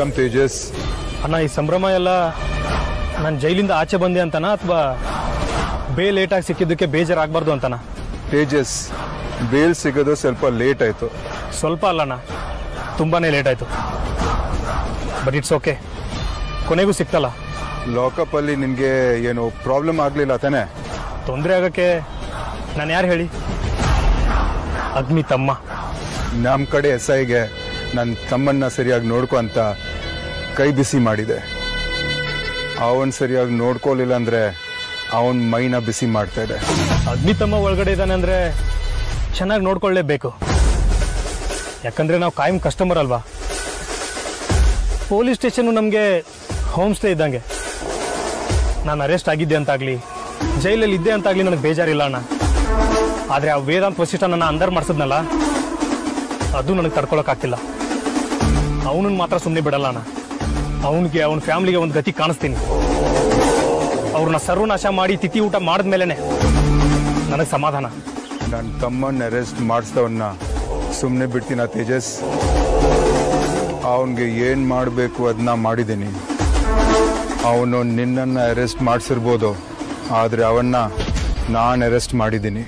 welcome Tejas ಅಣ್ಣ ಈ ಸಂಭ್ರಮ ಎಲ್ಲ ನಾನು ಜೈಲಿಂದ ಆಚೆ ಬಂದೆ ಅಂತನಾ ಅಥವಾ ಬೇ ಲೇಟಾಗಿ ಸಿಕ್ಕಿದ್ದಕ್ಕೆ ಬೇಜಾರಾಗಬಾರ್ದು ಅಂತನಾ ತೇಜಸ್ ಬೇಲ್ ಸಿಗೋದು ಸ್ವಲ್ಪ ಲೇಟ್ ಆಯ್ತು ಸ್ವಲ್ಪ ಅಲ್ಲಣ್ಣ ತುಂಬಾನೇ ಲೇಟ್ ಆಯಿತು ಬಟ್ ಇಟ್ಸ್ ಓಕೆ ಕೊನೆಗೂ ಸಿಕ್ತಲ್ಲ ಲಾಕಪ್ ಅಲ್ಲಿ ನಿನ್ಗೆ ಏನು ಪ್ರಾಬ್ಲಮ್ ಆಗ್ಲಿಲ್ಲ ತಾನೆ ತೊಂದರೆ ಆಗೋಕ್ಕೆ ನಾನು ಯಾರು ಹೇಳಿ ಅಗ್ನಿ ತಮ್ಮ ನಮ್ಮ ಕಡೆ ಎಸ್ ಐಗೆ ನನ್ನ ತಮ್ಮನ್ನ ಸರಿಯಾಗಿ ನೋಡ್ಕೊ ಅಂತ ಕೈ ಬಿಸಿ ಮಾಡಿದೆ ಅವನ್ ಸರಿಯಾಗಿ ನೋಡ್ಕೊಲಿಲ್ಲ ಅಂದ್ರೆ ಅವನ್ ಮೈನ ಬಿಸಿ ಮಾಡ್ತಾ ಇದೆ ಅಗ್ನಿ ತಮ್ಮ ಒಳಗಡೆ ಇದ್ದಾನೆ ಅಂದರೆ ಚೆನ್ನಾಗಿ ನೋಡ್ಕೊಳ್ಳೇಬೇಕು ಯಾಕಂದರೆ ನಾವು ಕಾಯಂ ಕಸ್ಟಮರ್ ಅಲ್ವಾ ಪೊಲೀಸ್ ಸ್ಟೇಷನ್ನು ನಮಗೆ ಹೋಮ್ ಸ್ಟೇ ಇದ್ದಂಗೆ ನಾನು ಅರೆಸ್ಟ್ ಆಗಿದ್ದೆ ಅಂತಾಗಲಿ ಜೈಲಲ್ಲಿ ಇದ್ದೆ ಅಂತಾಗಲಿ ನನಗೆ ಬೇಜಾರಿಲ್ಲ ಅಣ್ಣ ಆದರೆ ಆ ವೇದಾಂತ್ ವಸಿಷ್ಠ ನನ್ನ ಅಂದರ್ ಮಾಡಿಸಿದ್ನಲ್ಲ ಅದು ನನಗೆ ತಡ್ಕೊಳಕ್ಕಾಗ್ತಿಲ್ಲ ಅವನನ್ನು ಮಾತ್ರ ಸುಮ್ಮನೆ ಬಿಡಲ್ಲ ಅಣ್ಣ ಅವನಿಗೆ ಅವನ ಫ್ಯಾಮ್ಲಿಗೆ ಒಂದು ಗತಿ ಕಾಣಿಸ್ತೀನಿ ಅವ್ರನ್ನ ಸರ್ವನಾಶ ಮಾಡಿ ತಿಥಿ ಊಟ ಮಾಡಿದ್ಮೇಲೆ ನನಗೆ ಸಮಾಧಾನ ನನ್ನ ತಮ್ಮನ್ನ ಅರೆಸ್ಟ್ ಮಾಡಿಸ್ದವನ್ನ ಸುಮ್ಮನೆ ಬಿಡ್ತೀನ ತೇಜಸ್ ಅವನಿಗೆ ಏನು ಮಾಡಬೇಕು ಅದನ್ನ ಮಾಡಿದ್ದೀನಿ ಅವನು ನಿನ್ನನ್ನು ಅರೆಸ್ಟ್ ಮಾಡಿಸಿರ್ಬೋದು ಆದರೆ ಅವನ್ನ ನಾನು ಅರೆಸ್ಟ್ ಮಾಡಿದ್ದೀನಿ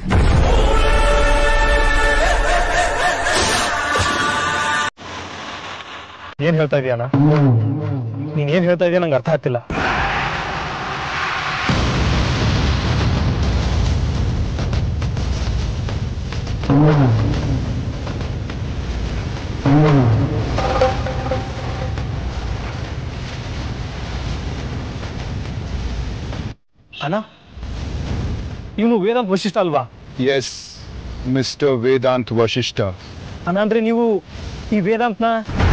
ಏನ್ ಹೇಳ್ತಾ ಇದೀಯಣ್ಣ ನೀನ್ ಏನ್ ಹೇಳ್ತಾ ಇದೀಯ ನಂಗೆ ಅರ್ಥ ಆಗ್ತಿಲ್ಲ ಅಣ್ಣ ಇವನು ವೇದಾಂತ್ ವಶಿಷ್ಠ ಅಲ್ವಾ ಎಸ್ ಮಿಸ್ಟರ್ ವೇದಾಂತ್ ವಶಿಷ್ಠ ಅಣ್ಣ ಅಂದ್ರೆ ನೀವು ಈ ವೇದಾಂತ್ನ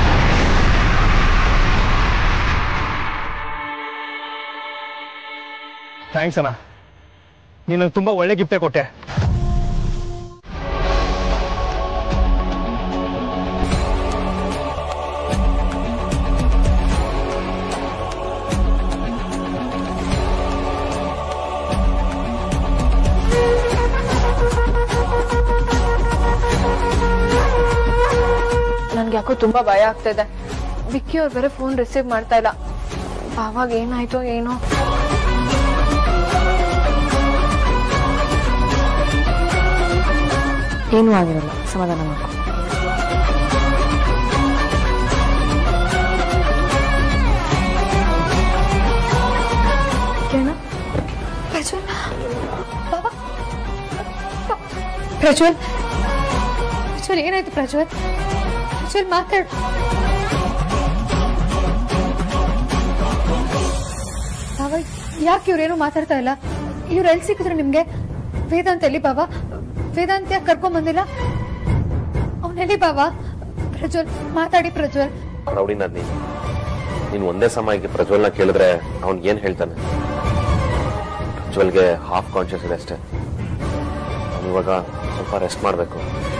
ಥ್ಯಾಂಕ್ಸ್ ಅಣ್ಣ ನೀನು ನಂಗೆ ತುಂಬಾ ಒಳ್ಳೆ ಗಿಫ್ಟೇ ಕೊಟ್ಟೆ ನನ್ಗೆ ಯಾಕೋ ತುಂಬಾ ಭಯ ಆಗ್ತಾ ಇದೆ ವಿಕ್ಕಿ ಅವ್ರು ಬೇರೆ ಫೋನ್ ರಿಸೀವ್ ಮಾಡ್ತಾ ಇಲ್ಲ ಆವಾಗ ಏನಾಯ್ತೋ ಏನೋ ಏನೂ ಆಗಿರಲ್ಲ ಸಮಾಧಾನ ಮಾಡ್ಕೊ ಕೇಳ ಪ್ರಜ್ವಲ್ ಬಾಬಾ ಪ್ರಜ್ವಲ್ ಪ್ರಜ್ವಲ್ ಏನಾಯ್ತು ಪ್ರಜ್ವಲ್ ಪ್ರಜ್ವಲ್ ಮಾತಾಡ್ ಬಾಬಾ ಯಾಕೆ ಇವ್ರೇನು ಮಾತಾಡ್ತಾ ಇಲ್ಲ ಇವ್ರು ಎಲ್ಲಿ ಸಿಕ್ಕಿದ್ರು ನಿಮ್ಗೆ ವೇದಾಂತ್ ಎಲ್ಲಿ ಬಾಬಾ ವೇದಾಂತ್ ಯಾಕೆ ಕರ್ಕೊಂಡ್ ಬಂದಿಲ್ಲ ಅವನೆಲ್ಲಿ ಬಾಬಾ ಪ್ರಜ್ವಲ್ ಮಾತಾಡಿ ಪ್ರಜ್ವಲ್ ರೌಡಿ ನೀನು ನೀನು ಒಂದೇ ಸಮಯಕ್ಕೆ ಪ್ರಜ್ವಲ್ನ ಕೇಳಿದ್ರೆ ಅವ್ನ್ ಏನ್ ಹೇಳ್ತಾನೆ ಪ್ರಜ್ವಲ್ಗೆ ಹಾಫ್ ಕಾನ್ಶಿಯಸ್ ಇದೆ ಅಷ್ಟೇ ಅವ್ನು ಇವಾಗ ಸ್ವಲ್ಪ ರೆಸ್ಟ್ ಮಾಡಬೇಕು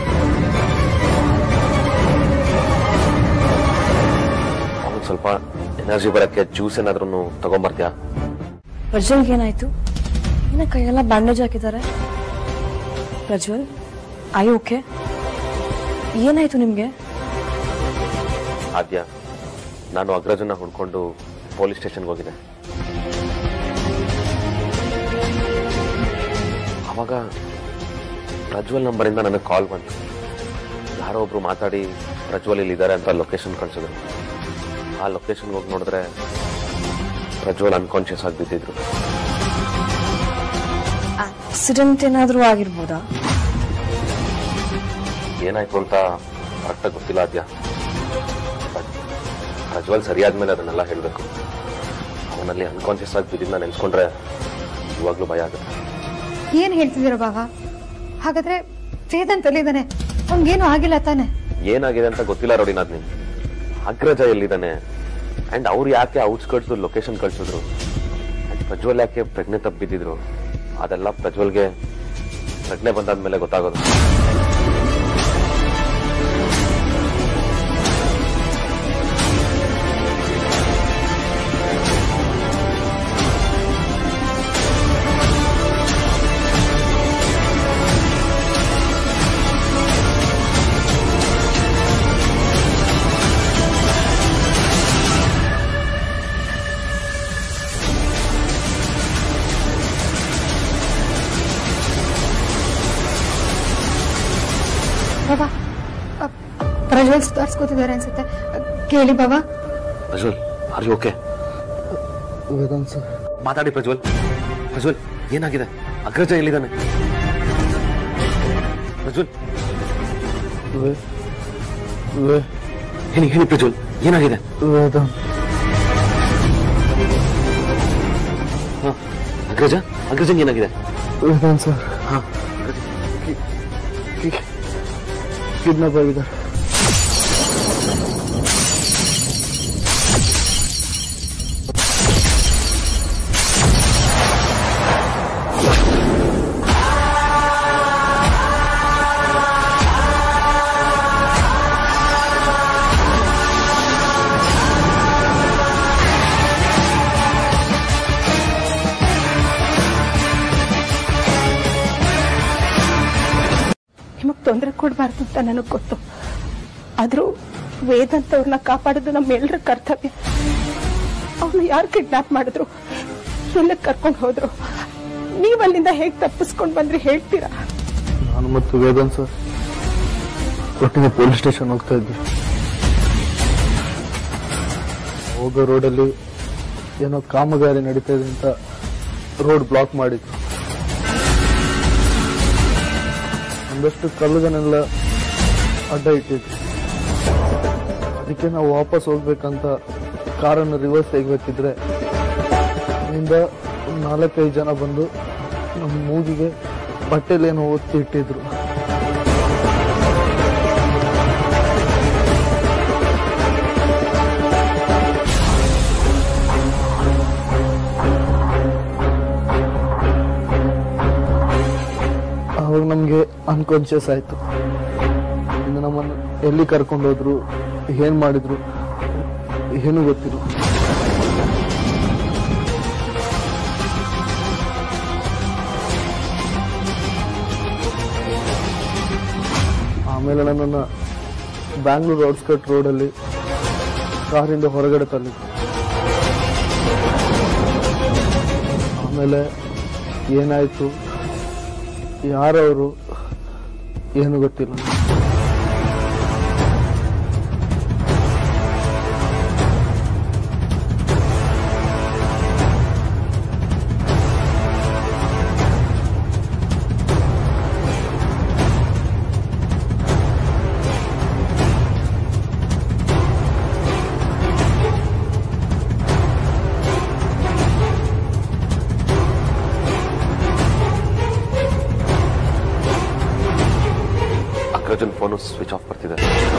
ಅವ್ನಿಗೆ ಸ್ವಲ್ಪ ಎನರ್ಜಿ ಬರಕ್ಕೆ ಜ್ಯೂಸ್ ಏನಾದ್ರೂ ತಗೊಂಬರ್ತೀಯಾ ಪ್ರಜ್ವಲ್ಗೆ ಏನಾಯ್ತು ಇನ್ನ ಕೈಯೆಲ್ಲ ಬ್ಯಾಂಡೇಜ್ ಹಾಕಿದ್ದಾರೆ ಪ್ರಜ್ವಲ್ ಐ ಓಕೆ ಏನಾಯ್ತು ನಿಮ್ಗೆ ಆದ್ಯ ನಾನು ಅಗ್ರಜನ್ನ ಹುಡ್ಕೊಂಡು ಪೊಲೀಸ್ ಸ್ಟೇಷನ್ಗೆ ಹೋಗಿದ್ದೆ ಅವಾಗ ಪ್ರಜ್ವಲ್ ನಂಬರಿಂದ ನನಗೆ ಕಾಲ್ ಬಂತು ಯಾರೋ ಒಬ್ರು ಮಾತಾಡಿ ಪ್ರಜ್ವಲ್ ಇಲ್ಲಿದ್ದಾರೆ ಅಂತ ಲೊಕೇಶನ್ ಕಳ್ಸಿದ್ರು ಆ ಲೊಕೇಶನ್ಗೆ ಹೋಗಿ ನೋಡಿದ್ರೆ ಪ್ರಜ್ವಲ್ ಅನ್ಕಾನ್ಶಿಯಸ್ ಆಗಿ ಬಿದ್ದಿದ್ರು ಆಕ್ಸಿಡೆಂಟ್ ಏನಾದ್ರೂ ಆಗಿರ್ಬೋದಾ ಏನಾಯ್ತು ಅಂತ ಕರೆಕ್ಟಾಗಿ ಗೊತ್ತಿಲ್ಲ ಆದ್ಯ ಬಟ್ ಪ್ರಜ್ವಲ್ ಸರಿಯಾದ್ಮೇಲೆ ಅದನ್ನೆಲ್ಲ ಹೇಳಬೇಕು ಅವನಲ್ಲಿ ಅನ್ಕಾನ್ಶಿಯಸ್ ಆಗಿ ಬಿದ್ದಿದ್ದ ನೆನ್ಸ್ಕೊಂಡ್ರೆ ಇವಾಗ್ಲೂ ಭಯ ಆಗುತ್ತೆ ಏನ್ ಹೇಳ್ತಿದ್ದೀರ ಬಾಬಾ ಹಾಗಾದ್ರೆ ವೇದಾಂತ್ ಎಲ್ಲಿದ್ದಾನೆ ಅವ್ನಿಗೇನು ಆಗಿಲ್ಲ ತಾನೆ ಏನಾಗಿದೆ ಅಂತ ಗೊತ್ತಿಲ್ಲ ರೋಡಿನಾಥ್ ನಿನ್ ಅಗ್ರಜ ಎಲ್ಲಿದ್ದಾನೆ ಅಂಡ್ ಅವ್ರು ಯಾಕೆ ಔಟ್ಸ್ಕರ್ಟ್ಸ್ ಲೊಕೇಶನ್ ಕಳ್ಸಿದ್ರು ಅಂಡ್ ಪ್ರಜ್ವಲ್ ಯಾಕೆ ಪ್ರಜ್ಞೆ ತಪ್ಪಿದ್ದಿದ್ರು ಅದೆಲ್ಲ ಪ್ರಜ್ವಲ್ಗೆ ಪ್ರಜ್ಞೆ ಬಂದಾದ್ಮೇಲೆ ಗೊತ್ತಾಗೋದು ಪ್ರಜ್ವಲ್ ಸುಧಾರಿಸ್ಕೋತಿದ್ದಾರೆ ಅನ್ಸುತ್ತೆ ಕೇಳಿ ಬಾಬಾ Prajwal are you okay Vedant sir ಮಾತಾಡಿ ಪ್ರಜ್ವಲ್ ಪ್ರಜ್ವಲ್ ಏನಾಗಿದೆ ಅಗ್ರಜ ಎಲ್ಲಿದ್ದಾನೆ ಪ್ರಜ್ವಲ್ ವೇ ವೇ ಹೇಳಿ ಹೇಳಿ ಪ್ರಜ್ವಲ್ ಏನಾಗಿದೆ ವೇದಾಂತ್ ಹಾ ಅಗ್ರಜ ಅಗ್ರಜಂಗೆ ಏನಾಗಿದೆ ವೇದಾಂತ್ ಸರ್ ಹಾ ಕಿಡ್ನಾಪ್ ಆಗಿದ್ದಾರೆ ನಿಮಗ್ ತೊಂದರೆ ಕೊಡಬಾರ್ದು ಅಂತ ನನಗ್ ಗೊತ್ತು ಆದ್ರೂ ವೇದಾಂತ್ ಅವ್ರನ್ನ ಕಾಪಾಡೋದು ನಮ್ಮೆಲ್ಲರ ಕರ್ತವ್ಯ ಅವ್ರನ್ನ ಯಾರು ಕಿಡ್ನಾಪ್ ಮಾಡಿದ್ರು ಎಲ್ಲ ಕರ್ಕೊಂಡು ಹೋದ್ರು ನೀವ್ ಅಲ್ಲಿಂದ ಹೇಗ್ ತಪ್ಪಿಸ್ಕೊಂಡ್ ಬಂದ್ರಿ ಹೇಳ್ತೀರಾ ನಾನು ಮತ್ತು ವೇದಾಂತ್ ಸರ್ ಒಟ್ಟಿಗೆ ಪೊಲೀಸ್ ಸ್ಟೇಷನ್ ಹೋಗ್ತಾ ಇದ್ವಿ ಹೋಗೋ ರೋಡಲ್ಲಿ ಏನೋ ಕಾಮಗಾರಿ ನಡೀತಾ ಇದೆ ಅಂತ ರೋಡ್ ಬ್ಲಾಕ್ ಮಾಡಿದ್ರು ಒಂದಷ್ಟು ಕಲ್ಲುಗಳನ್ನೆಲ್ಲ ಅಡ್ಡ ಇಟ್ಟಿದ್ರು ಅದಕ್ಕೆ ನಾವು ವಾಪಸ್ ಹೋಗ್ಬೇಕಂತ ಕಾರನ್ನು ರಿವರ್ಸ್ ತೆಗಿಬೇಕಿದ್ರೆ ಅಲ್ಲಿಂದ ಒಂದ್ ನಾಲ್ಕೈದು ಜನ ಬಂದು ನಮ್ಮ ಮೂಗಿಗೆ ಬಟ್ಟೆಲೇನೋ ಒತ್ತಿ ಇಟ್ಟಿದ್ರು ಅವಾಗ ನಮಗೆ ಅನ್ಕಾನ್ಶಿಯಸ್ ಆಯ್ತು ಇನ್ನು ನಮ್ಮನ್ನು ಎಲ್ಲಿ ಕರ್ಕೊಂಡು ಹೋದ್ರು ಏನ್ ಮಾಡಿದ್ರು ಏನು ಗೊತ್ತಿಲ್ಲ ಆಮೇಲೆ ನನ್ನನ್ನು ಬ್ಯಾಂಗ್ಳೂರ್ ಔಟ್ಸ್ಕಟ್ ರೋಡಲ್ಲಿ ಕಾರಿಂದ ಹೊರಗಡೆ ತಳ್ಳಿದ್ರು ಆಮೇಲೆ ಏನಾಯ್ತು ಯಾರವರು ಏನು ಗೊತ್ತಿಲ್ಲ ಅಗ್ರಜನ್ ಫೋನು ಸ್ವಿಚ್ ಆಫ್ ಬರ್ತಿದೆ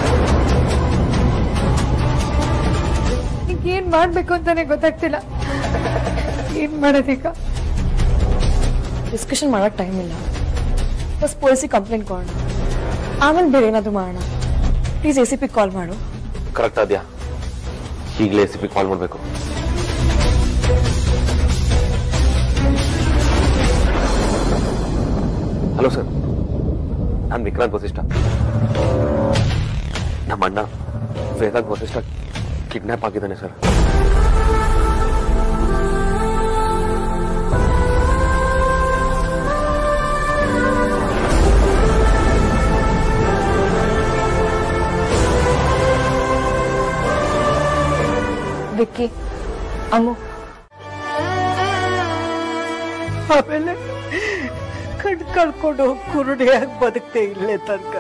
ಈಗ ಏನ್ ಮಾಡ್ಬೇಕು ಅಂತಾನೆ ಗೊತ್ತಾಗ್ತಿಲ್ಲ ಏನ್ ಮಾಡೋದೀಗ ಡಿಸ್ಕಷನ್ ಮಾಡೋಕೆ ಟೈಮ್ ಇಲ್ಲ ಫಸ್ಟ್ ಪೊಲೀಸಿಗೆ ಕಂಪ್ಲೇಂಟ್ ಕೊಡೋಣ ಆಮೇಲೆ ಬೇರೆ ಏನಾದರೂ ಮಾಡೋಣ please A C P call ಮಾಡು ಕರೆಕ್ಟ್ ಆದ್ಯಾ ಈಗಲೇ ಸಿ ಪಿ ಕಾಲ್ ಮಾಡಬೇಕು ಹಲೋ ಸರ್ ನಾನು ವಿಕ್ರಾಂತ್ ವಸಿಷ್ಠ ನಮ್ಮ ಅಣ್ಣ ವೇದಾಂತ್ ವಸಿಷ್ಠ ಕಿಡ್ನಾಪ್ ಆಗಿದ್ದಾನೆ ಸರ್ ವಿಕ್ಕಿ ಅಮ್ಮು ಆಮೇಲೆ ಕಣ್ ಕಳ್ಕೊಂಡು ಕುರುಡಿಯಾಗಿ ಬದುಕ್ತೆ ಇಲ್ಲೇ ತನಕ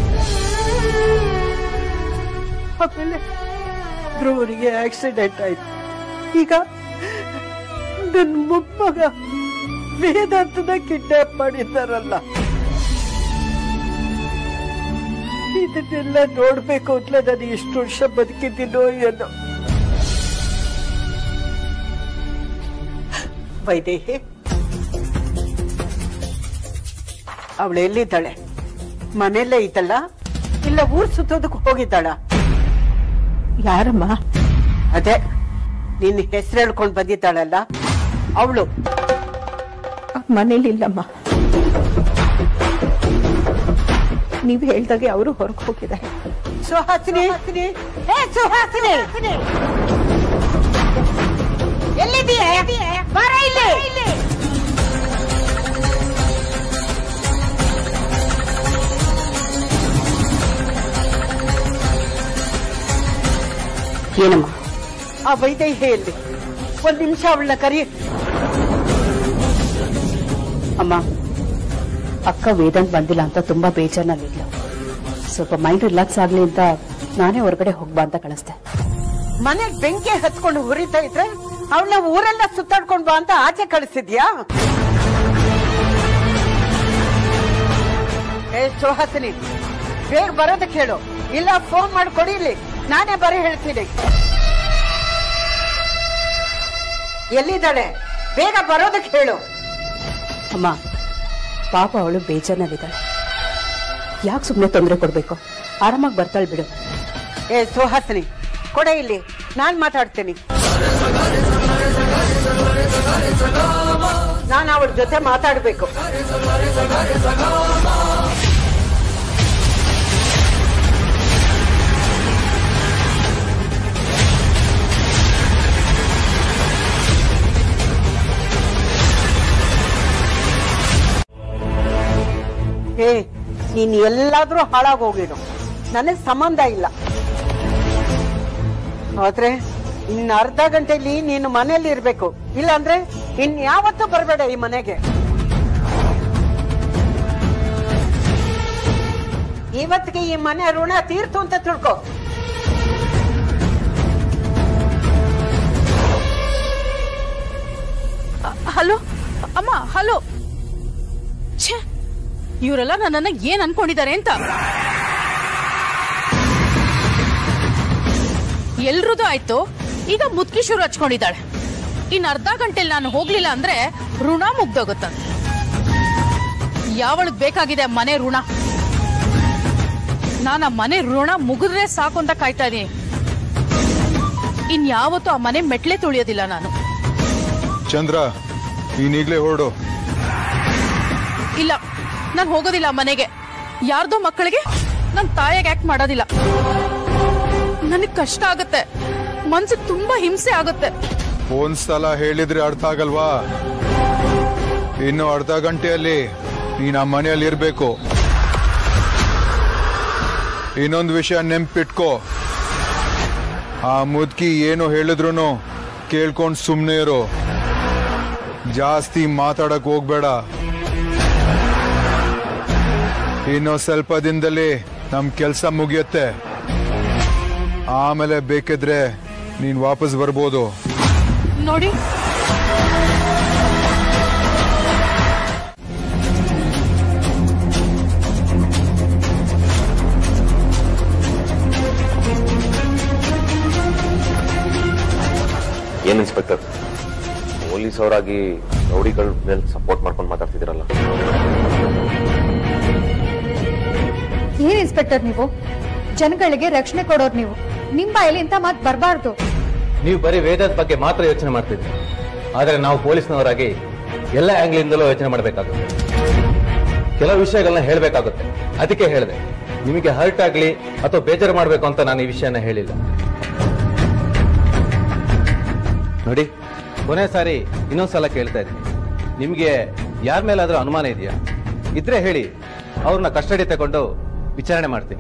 ಆಮೇಲೆ ಧ್ರುವನಿಗೆ ಆಕ್ಸಿಡೆಂಟ್ ಆಯ್ತು ಈಗ ನನ್ನ ಮೊಮ್ಮಗ ವೇದಾಂತದ ಕಿಡ್ನಾಪ್ ಮಾಡಿದ್ದಾರಲ್ಲ ಇದನ್ನೆಲ್ಲ ನೋಡ್ಬೇಕು ಅಂತಲೇ ನಾನು ಇಷ್ಟು ವರ್ಷ ಬದುಕಿದ್ದೀನೋ ಏನೋ ವೈದೇಹಿ ಅವಳು ಎಲ್ಲಿದ್ದಾಳೆ ಮನೆಯಲ್ಲೇ ಇದ್ದಲ್ಲ ಇಲ್ಲ ಊರ್ ಸುತ್ತೋದಕ್ಕೆ ಹೋಗಿದ್ದಾಳ ಯಾರಮ್ಮ ಅದೇ ನಿನ್ನ ಹೆಸರು ಹೇಳ್ಕೊಂಡು ಬಂದಿದ್ದಾಳಲ್ಲ ಅವಳು ಮನೇಲಿಲ್ಲಮ್ಮ ನೀವ್ ಹೇಳ್ದಾಗೆ ಅವರು ಹೊರಗೆ ಹೋಗಿದ್ದಾರೆ ಸುಹಾಸಿನಿ ಏ ಸುಹಾಸಿನಿ ಎಲ್ಲಿದೀಯ ಬರ ಇಲ್ಲಿ ಏನಮ್ಮ ಆ ವೈದೇಹಿ ಎಲ್ಲಿ ಒಂದ್ ನಿಮಿಷ ಅವಳನ್ನ ಕರಿ ಅಮ್ಮ ಅಕ್ಕ ವೇದಾಂತ್ ಬಂದಿಲ್ಲ ಅಂತ ತುಂಬಾ ಬೇಜಾರ್ನಲ್ಲಿದ್ಲು ಸ್ವಲ್ಪ ಮೈಂಡ್ ರಿಲ್ಯಾಕ್ಸ್ ಆಗ್ಲಿ ಅಂತ ನಾನೇ ಹೊರಗಡೆ ಹೋಗ್ಬಾ ಅಂತ ಕಳಿಸ್ದೆ ಮನೆಗ್ ಬೆಂಕಿ ಹತ್ಕೊಂಡು ಹುರಿತಾ ಇದ್ರೆ ಅವಳನ್ನ ಊರೆಲ್ಲ ಸುತ್ತಾಡ್ಕೊಂಡ್ ಬಾ ಅಂತ ಆಚೆ ಕಳಿಸಿದ್ಯಾ ಏ ಸುಹಾಸಿನಿ ಬೇಗ ಬರೋದಕ್ಕೆ ಹೇಳು ಇಲ್ಲ ಫೋನ್ ಮಾಡಿ ಕೊಡಿಲಿ ನಾನೇ ಬರೀ ಹೇಳ್ತೀನಿ ಎಲ್ಲಿದ್ದಾಳೆ ಬೇಗ ಬರೋದಕ್ಕೆ ಹೇಳು ಅಮ್ಮ ಪಾಪ ಅವಳು ಬೇಜಾರ್ನಲ್ಲಿದ್ದಾಳೆ ಯಾಕೆ ಸುಮ್ಮನೆ ತೊಂದರೆ ಕೊಡ್ಬೇಕು ಆರಾಮಾಗಿ ಬರ್ತಾಳೆ ಬಿಡು ಏ ಸುಹಾಸಿನಿ ಕೊಡ ಇಲ್ಲಿ ನಾನ್ ಮಾತಾಡ್ತೀನಿ ನಾನು ಅವಳ ಜೊತೆ ಮಾತಾಡ್ಬೇಕು ಏ ನೀನ್ ಎಲ್ಲಾದ್ರೂ ಹಾಳಾಗೋಗಿಡು ನನಗ್ ಸಂಬಂಧ ಇಲ್ಲ ಆದ್ರೆ ಇನ್ ಅರ್ಧ ಗಂಟೆಲಿ ನೀನು ಮನೆಯಲ್ಲಿ ಇರ್ಬೇಕು ಇಲ್ಲಾಂದ್ರೆ ಇನ್ ಯಾವತ್ತೂ ಬರಬೇಡ ಈ ಮನೆಗೆ ಇವತ್ತಿಗೆ ಈ ಮನೆ ಋಣ ತೀರ್ತು ಅಂತ ತಿಳ್ಕೊ ಹಲೋ ಅಮ್ಮ ಹಲೋ ಛೇ ಇವರೆಲ್ಲ ನನ್ನನ್ನ ಏನ್ ಅನ್ಕೊಂಡಿದ್ದಾರೆ ಅಂತ ಎಲ್ರದ್ದು ಆಯ್ತು ಈಗ ಮುದ್ಕಿ ಶುರು ಹಚ್ಕೊಂಡಿದ್ದಾಳೆ ಇನ್ ಅರ್ಧ ಗಂಟೆಲಿ ನಾನು ಹೋಗ್ಲಿಲ್ಲ ಅಂದ್ರೆ ಋಣ ಮುಗ್ದೋಗುತ್ತಂತೆ ಯಾವಳಗ್ ಬೇಕಾಗಿದೆ ಆ ಮನೆ ಋಣ ನಾನು ಆ ಮನೆ ಋಣ ಮುಗಿದ್ರೆ ಸಾಕು ಅಂತ ಕಾಯ್ತಾ ಇದೀನಿ ಇನ್ ಯಾವತ್ತೂ ಆ ಮನೆ ಮೆಟ್ಲೆ ತುಳಿಯೋದಿಲ್ಲ ನಾನು ಚಂದ್ರ ನೀನೀಗ್ಲೇ ಹೊರಡು ಇಲ್ಲ ನಾನು ಹೋಗೋದಿಲ್ಲ ಆ ಮನೆಗೆ ಯಾರ್ದೋ ಮಕ್ಕಳಿಗೆ ನನ್ ತಾಯಿಗೆ ಆಕ್ಟ್ ಮಾಡೋದಿಲ್ಲ ನನಗ್ ಕಷ್ಟ ಆಗತ್ತೆ ಮನ್ಸಿಗೆ ತುಂಬಾ ಹಿಂಸೆ ಆಗುತ್ತೆ ಒಂದ್ಸಲ ಹೇಳಿದ್ರೆ ಅರ್ಥ ಆಗಲ್ವಾ ಇನ್ನು ಅರ್ಧ ಗಂಟೆಯಲ್ಲಿ ನೀನ್ ಆ ಮನೆಯಲ್ಲಿ ಇರ್ಬೇಕು ಇನ್ನೊಂದು ವಿಷಯ ನೆನ್ಪಿಟ್ಕೋ ಆ ಮುದ್ಕಿ ಏನು ಹೇಳಿದ್ರು ಕೇಳ್ಕೊಂಡ್ ಸುಮ್ನೆ ಇರು ಜಾಸ್ತಿ ಮಾತಾಡಕ್ ಹೋಗ್ಬೇಡ ಇನ್ನು ಸ್ವಲ್ಪ ದಿನದಲ್ಲಿ ನಮ್ ಕೆಲ್ಸ ಮುಗಿಯುತ್ತೆ ಆಮೇಲೆ ಬೇಕಿದ್ರೆ ನೀನ್ ವಾಪಸ್ ಬರ್ಬೋದು ನೋಡಿ ಏನ್ ಇನ್ಸ್ಪೆಕ್ಟರ್ ಪೊಲೀಸ್ ಅವರಾಗಿ ರೌಡಿಗಳ ಮೇಲೆ ಸಪೋರ್ಟ್ ಮಾಡ್ಕೊಂಡು ಮಾತಾಡ್ತಿದ್ದೀರಲ್ಲ ಏನ್ ಇನ್ಸ್ಪೆಕ್ಟರ್ ನೀವು ಜನಗಳಿಗೆ ರಕ್ಷಣೆ ಕೊಡೋರು ನೀವು ನಿಮ್ ಬಾಯಲ್ಲಿ ಇಂಥ ಮಾತು ಬರಬಾರ್ದು ನೀವು ಬರೀ ವೇದದ ಬಗ್ಗೆ ಮಾತ್ರ ಯೋಚನೆ ಮಾಡ್ತಿದ್ರಿ ಆದರೆ ನಾವು ಪೊಲೀಸ್ನವರಾಗಿ ಎಲ್ಲ ಆಂಗ್ಲಿಂದಲೂ ಯೋಚನೆ ಮಾಡಬೇಕಾಗುತ್ತೆ ಕೆಲವು ವಿಷಯಗಳನ್ನ ಹೇಳಬೇಕಾಗುತ್ತೆ ಅದಕ್ಕೆ ಹೇಳಿದೆ ನಿಮಗೆ ಹರ್ಟ್ ಆಗಲಿ ಅಥವಾ ಬೇಜಾರು ಮಾಡಬೇಕು ಅಂತ ನಾನು ಈ ವಿಷಯನ ಹೇಳಿಲ್ಲ ನೋಡಿ ಕೊನೆ ಸಾರಿ ಇನ್ನೊಂದ್ಸಲ ಕೇಳ್ತಾ ಇದ್ದೀನಿ ನಿಮಗೆ ಯಾರ ಮೇಲಾದ್ರೂ ಅನುಮಾನ ಇದೆಯಾ ಇದ್ರೆ ಹೇಳಿ ಅವ್ರನ್ನ ಕಸ್ಟಡಿ ತಗೊಂಡು ವಿಚಾರಣೆ ಮಾಡ್ತೀನಿ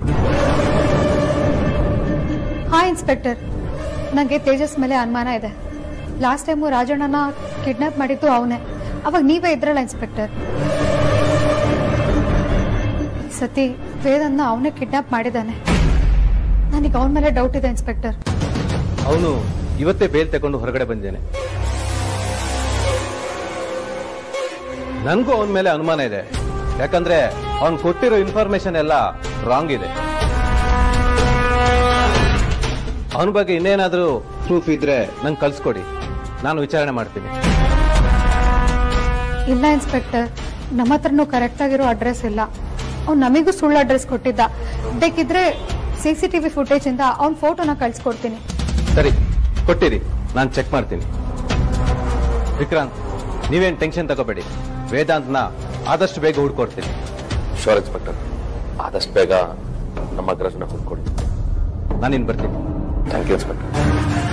ಹಾ ಇನ್ಸ್ಪೆಕ್ಟರ್ ನಂಗೆ ತೇಜಸ್ ಮೇಲೆ ಅನುಮಾನ ಇದೆ ಲಾಸ್ಟ್ ಟೈಮು ರಾಜಣ್ಣನ ಕಿಡ್ನಾಪ್ ಮಾಡಿದ್ದು ಅವನೇ ಅವಾಗ ನೀವೇ ಇದ್ರಲ್ಲ ಇನ್ಸ್ಪೆಕ್ಟರ್ ಈ ಸತಿ ವೇದನ್ನ ಅವನೇ ಕಿಡ್ನಾಪ್ ಮಾಡಿದ್ದಾನೆ ನನಗೆ ಅವನ ಮೇಲೆ ಡೌಟ್ ಇದೆ ಇನ್ಸ್ಪೆಕ್ಟರ್ ಅವನು ಇವತ್ತೇ ಬೇಲ್ ತಗೊಂಡು ಹೊರಗಡೆ ಬಂದಿದ್ದೇನೆ ನನಗೂ ಅವನ ಮೇಲೆ ಅನುಮಾನ ಇದೆ ಯಾಕಂದ್ರೆ ಅವನು ಕೊಟ್ಟಿರೋ ಇನ್ಫಾರ್ಮೇಶನ್ ಎಲ್ಲ ರಾಂಗ್ ಇದೆ ಅವನ ಬಗ್ಗೆ ಇನ್ನೇನಾದ್ರೂ ಪ್ರೂಫ್ ಇದ್ರೆ ನಂಗೆ ಕಳ್ಸ್ಕೊಡಿ ನಾನು ವಿಚಾರಣೆ ಮಾಡ್ತೀನಿ ಇಲ್ಲ ಇನ್ಸ್ಪೆಕ್ಟರ್ ನಮ್ಮ ಹತ್ರನೂ ಕರೆಕ್ಟ್ ಆಗಿರೋ ಅಡ್ರೆಸ್ ಇಲ್ಲ ಅವ್ನು ನಮಿಗೂ ಸುಳ್ಳು ಅಡ್ರೆಸ್ ಕೊಟ್ಟಿದ್ದ ಬೇಕಿದ್ರೆ ಸಿ ಸಿ ಟಿವಿ ಫುಟೇಜ್ ಇಂದ ಅವ್ನ ಫೋಟೋನ ಕಳ್ಸಿಕೊಡ್ತೀನಿ ಸರಿ ಕೊಟ್ಟಿರಿ ನಾನು ಚೆಕ್ ಮಾಡ್ತೀನಿ ವಿಕ್ರಾಂತ್ ನೀವೇನ್ ಟೆನ್ಷನ್ ತಗೋಬೇಡಿ ವೇದಾಂತ್ನ ಆದಷ್ಟು ಬೇಗ ಹುಡ್ಕೊಡ್ತೀನಿ ಶೋರ್ ಇನ್ಸ್ಪೆಕ್ಟರ್ ಆದಷ್ಟು ಬೇಗ ನಮ್ಮ ಅಗ್ರಜ್ನ ಹುಡ್ಕೊಡಿ ನಾನಿನ್ ಬರ್ತೀನಿ ಥ್ಯಾಂಕ್ ಯು ಇನ್ಸ್ಪೆಕ್ಟರ್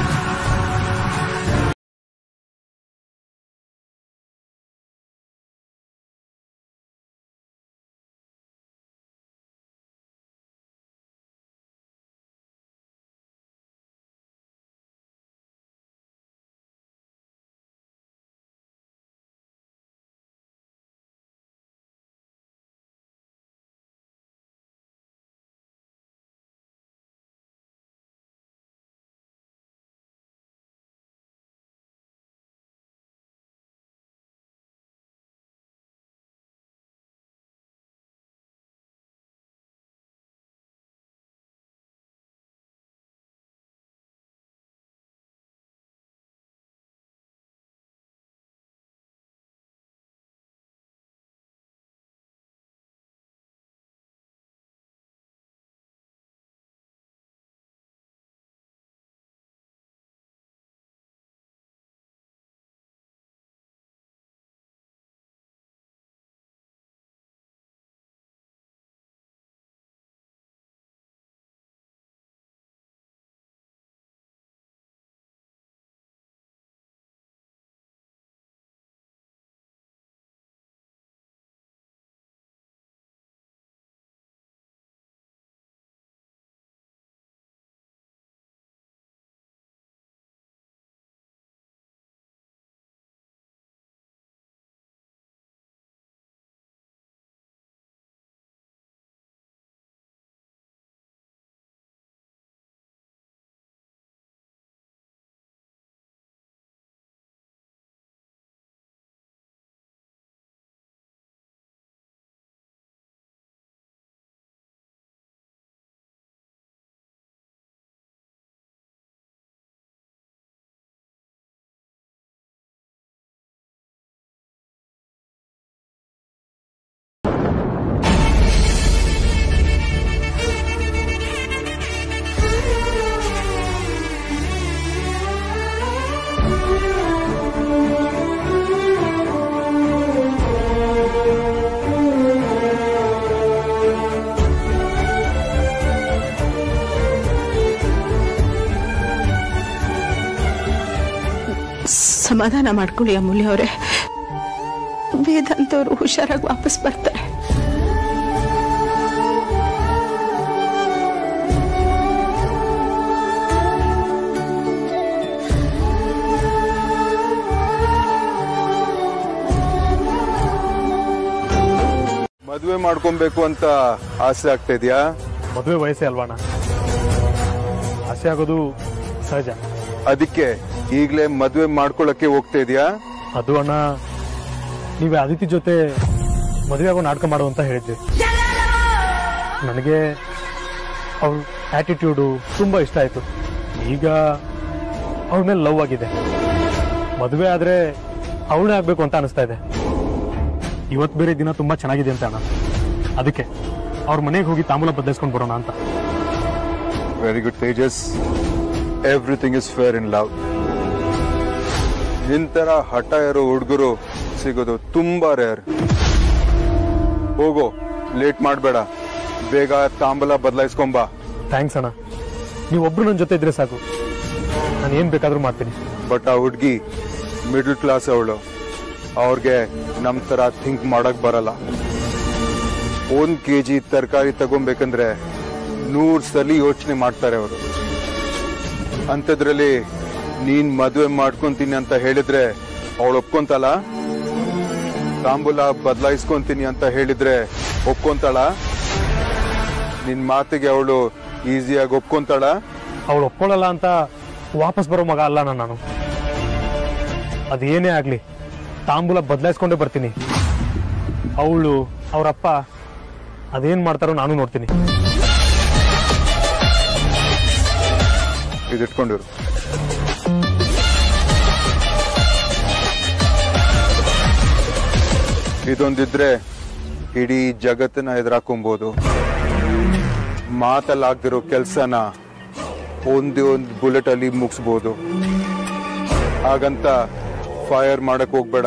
ಸಮಾಧಾನ ಮಾಡ್ಕೊಳ್ಳಿ ಅಮೂಲ್ಯ ಅವರೇ ವೇದಾಂತ್ ಅವರು ಹುಷಾರಾಗಿ ವಾಪಸ್ ಬರ್ತಾರೆ ಮದುವೆ ಮಾಡ್ಕೊಬೇಕು ಅಂತ ಆಸೆ ಆಗ್ತಾ ಇದೆಯಾ ಮದುವೆ ವಯಸ್ಸೇ ಅಲ್ವಾಣ ಆಸೆ ಆಗೋದು ಸಹಜ ಅದಕ್ಕೆ ಈಗಲೇ ಮದುವೆ ಮಾಡ್ಕೊಳಕ್ಕೆ ಹೋಗ್ತಾ ಇದೆಯಾ ಅದು ಅಣ್ಣ ನೀವೇ ಅದಿತಿ ಜೊತೆ ಮದುವೆ ಆಗೋ ನಾಟಕ ಮಾಡು ಅಂತ ಹೇಳಿದ್ವಿ ನನಗೆ ಅವ್ರ ಆಟಿಟ್ಯೂಡು ತುಂಬ ಇಷ್ಟ ಆಯಿತು ಈಗ ಅವ್ರ ಮೇಲೆ ಲವ್ ಆಗಿದೆ ಮದುವೆ ಆದರೆ ಅವಳೇ ಆಗಬೇಕು ಅಂತ ಅನಿಸ್ತಾ ಇದೆ ಇವತ್ತು ಬೇರೆ ದಿನ ತುಂಬ ಚೆನ್ನಾಗಿದೆ ಅಂತ ಅಣ್ಣ ಅದಕ್ಕೆ ಅವ್ರ ಮನೆಗೆ ಹೋಗಿ ತಾಂಬೂಲ ಬದಲಿಸ್ಕೊಂಡು ಬರೋಣ ಅಂತ very good Tejas everything is fair in love ನಿಂತರ ಹಠ ಇರೋ ಹುಡುಗರು ಸಿಗೋದು ತುಂಬಾ ರೇರ್ ಹೋಗೋ ಲೇಟ್ ಮಾಡಬೇಡ ಬೇಗ ತಾಂಬಲ ಬದಲಾಯಿಸ್ಕೊಂಬಾ ಥ್ಯಾಂಕ್ಸ್ ಅಣ್ಣ ನೀವೊಬ್ರು ನನ್ನ ಜೊತೆ ಇದ್ರೆ ಸಾಕು ನಾನು ಏನು ಬೇಕಾದರೂ ಮಾಡ್ತೀನಿ ಬಟ್ ಆ ಹುಡುಗಿ ಮಿಡಲ್ ಕ್ಲಾಸ್ ಅವಳು ಅವ್ರಿಗೆ ನಮ್ ತರ ಥಿಂಕ್ ಮಾಡಕ್ ಬರಲ್ಲ ಒಂದ್ ಕೆ ಜಿ ತರಕಾರಿ ತಗೊಬೇಕಂದ್ರೆ ನೂರ್ ಸಲಿ ಯೋಚನೆ ಮಾಡ್ತಾರೆ ಅವರು ಅಂಥದ್ರಲ್ಲಿ ನೀನ್ ಮದುವೆ ಮಾಡ್ಕೊಂತೀನಿ ಅಂತ ಹೇಳಿದ್ರೆ ಅವಳು ಒಪ್ಕೊಂತಲ್ಲ ತಾಂಬೂಲ ಬದಲಾಯಿಸ್ಕೊಂತೀನಿ ಅಂತ ಹೇಳಿದ್ರೆ ಒಪ್ಕೊಂತಾಳ ನಿನ್ ಮಾತಿಗೆ ಅವಳು ಈಸಿಯಾಗಿ ಒಪ್ಕೊಂತಾಳ ಅವಳು ಒಪ್ಕೊಳ್ಳಲ್ಲ ಅಂತ ವಾಪಸ್ ಬರೋ ಮಗ ಅಲ್ಲ ನಾನು ನಾನು ಅದೇನೇ ಆಗ್ಲಿ ತಾಂಬೂಲ ಬದಲಾಯಿಸ್ಕೊಂಡೇ ಬರ್ತೀನಿ ಅವಳು ಅವರಪ್ಪ ಅದೇನ್ ಮಾಡ್ತಾರೋ ನಾನು ನೋಡ್ತೀನಿ ಇದಿಟ್ಕೊಂಡಿರು ಇದೊಂದಿದ್ರೆ ಇಡೀ ಜಗತ್ತನ್ನ ಎದುರಾಕೊಂಬೋದು ಮಾತಲ್ಲಾಗ್ದಿರೋ ಕೆಲ್ಸನ ಒಂದೇ ಒಂದು ಬುಲೆಟ್ ಅಲ್ಲಿ ಮುಗಿಸ್ಬೋದು ಹಾಗಂತ ಫೈರ್ ಮಾಡಕ್ ಹೋಗ್ಬೇಡ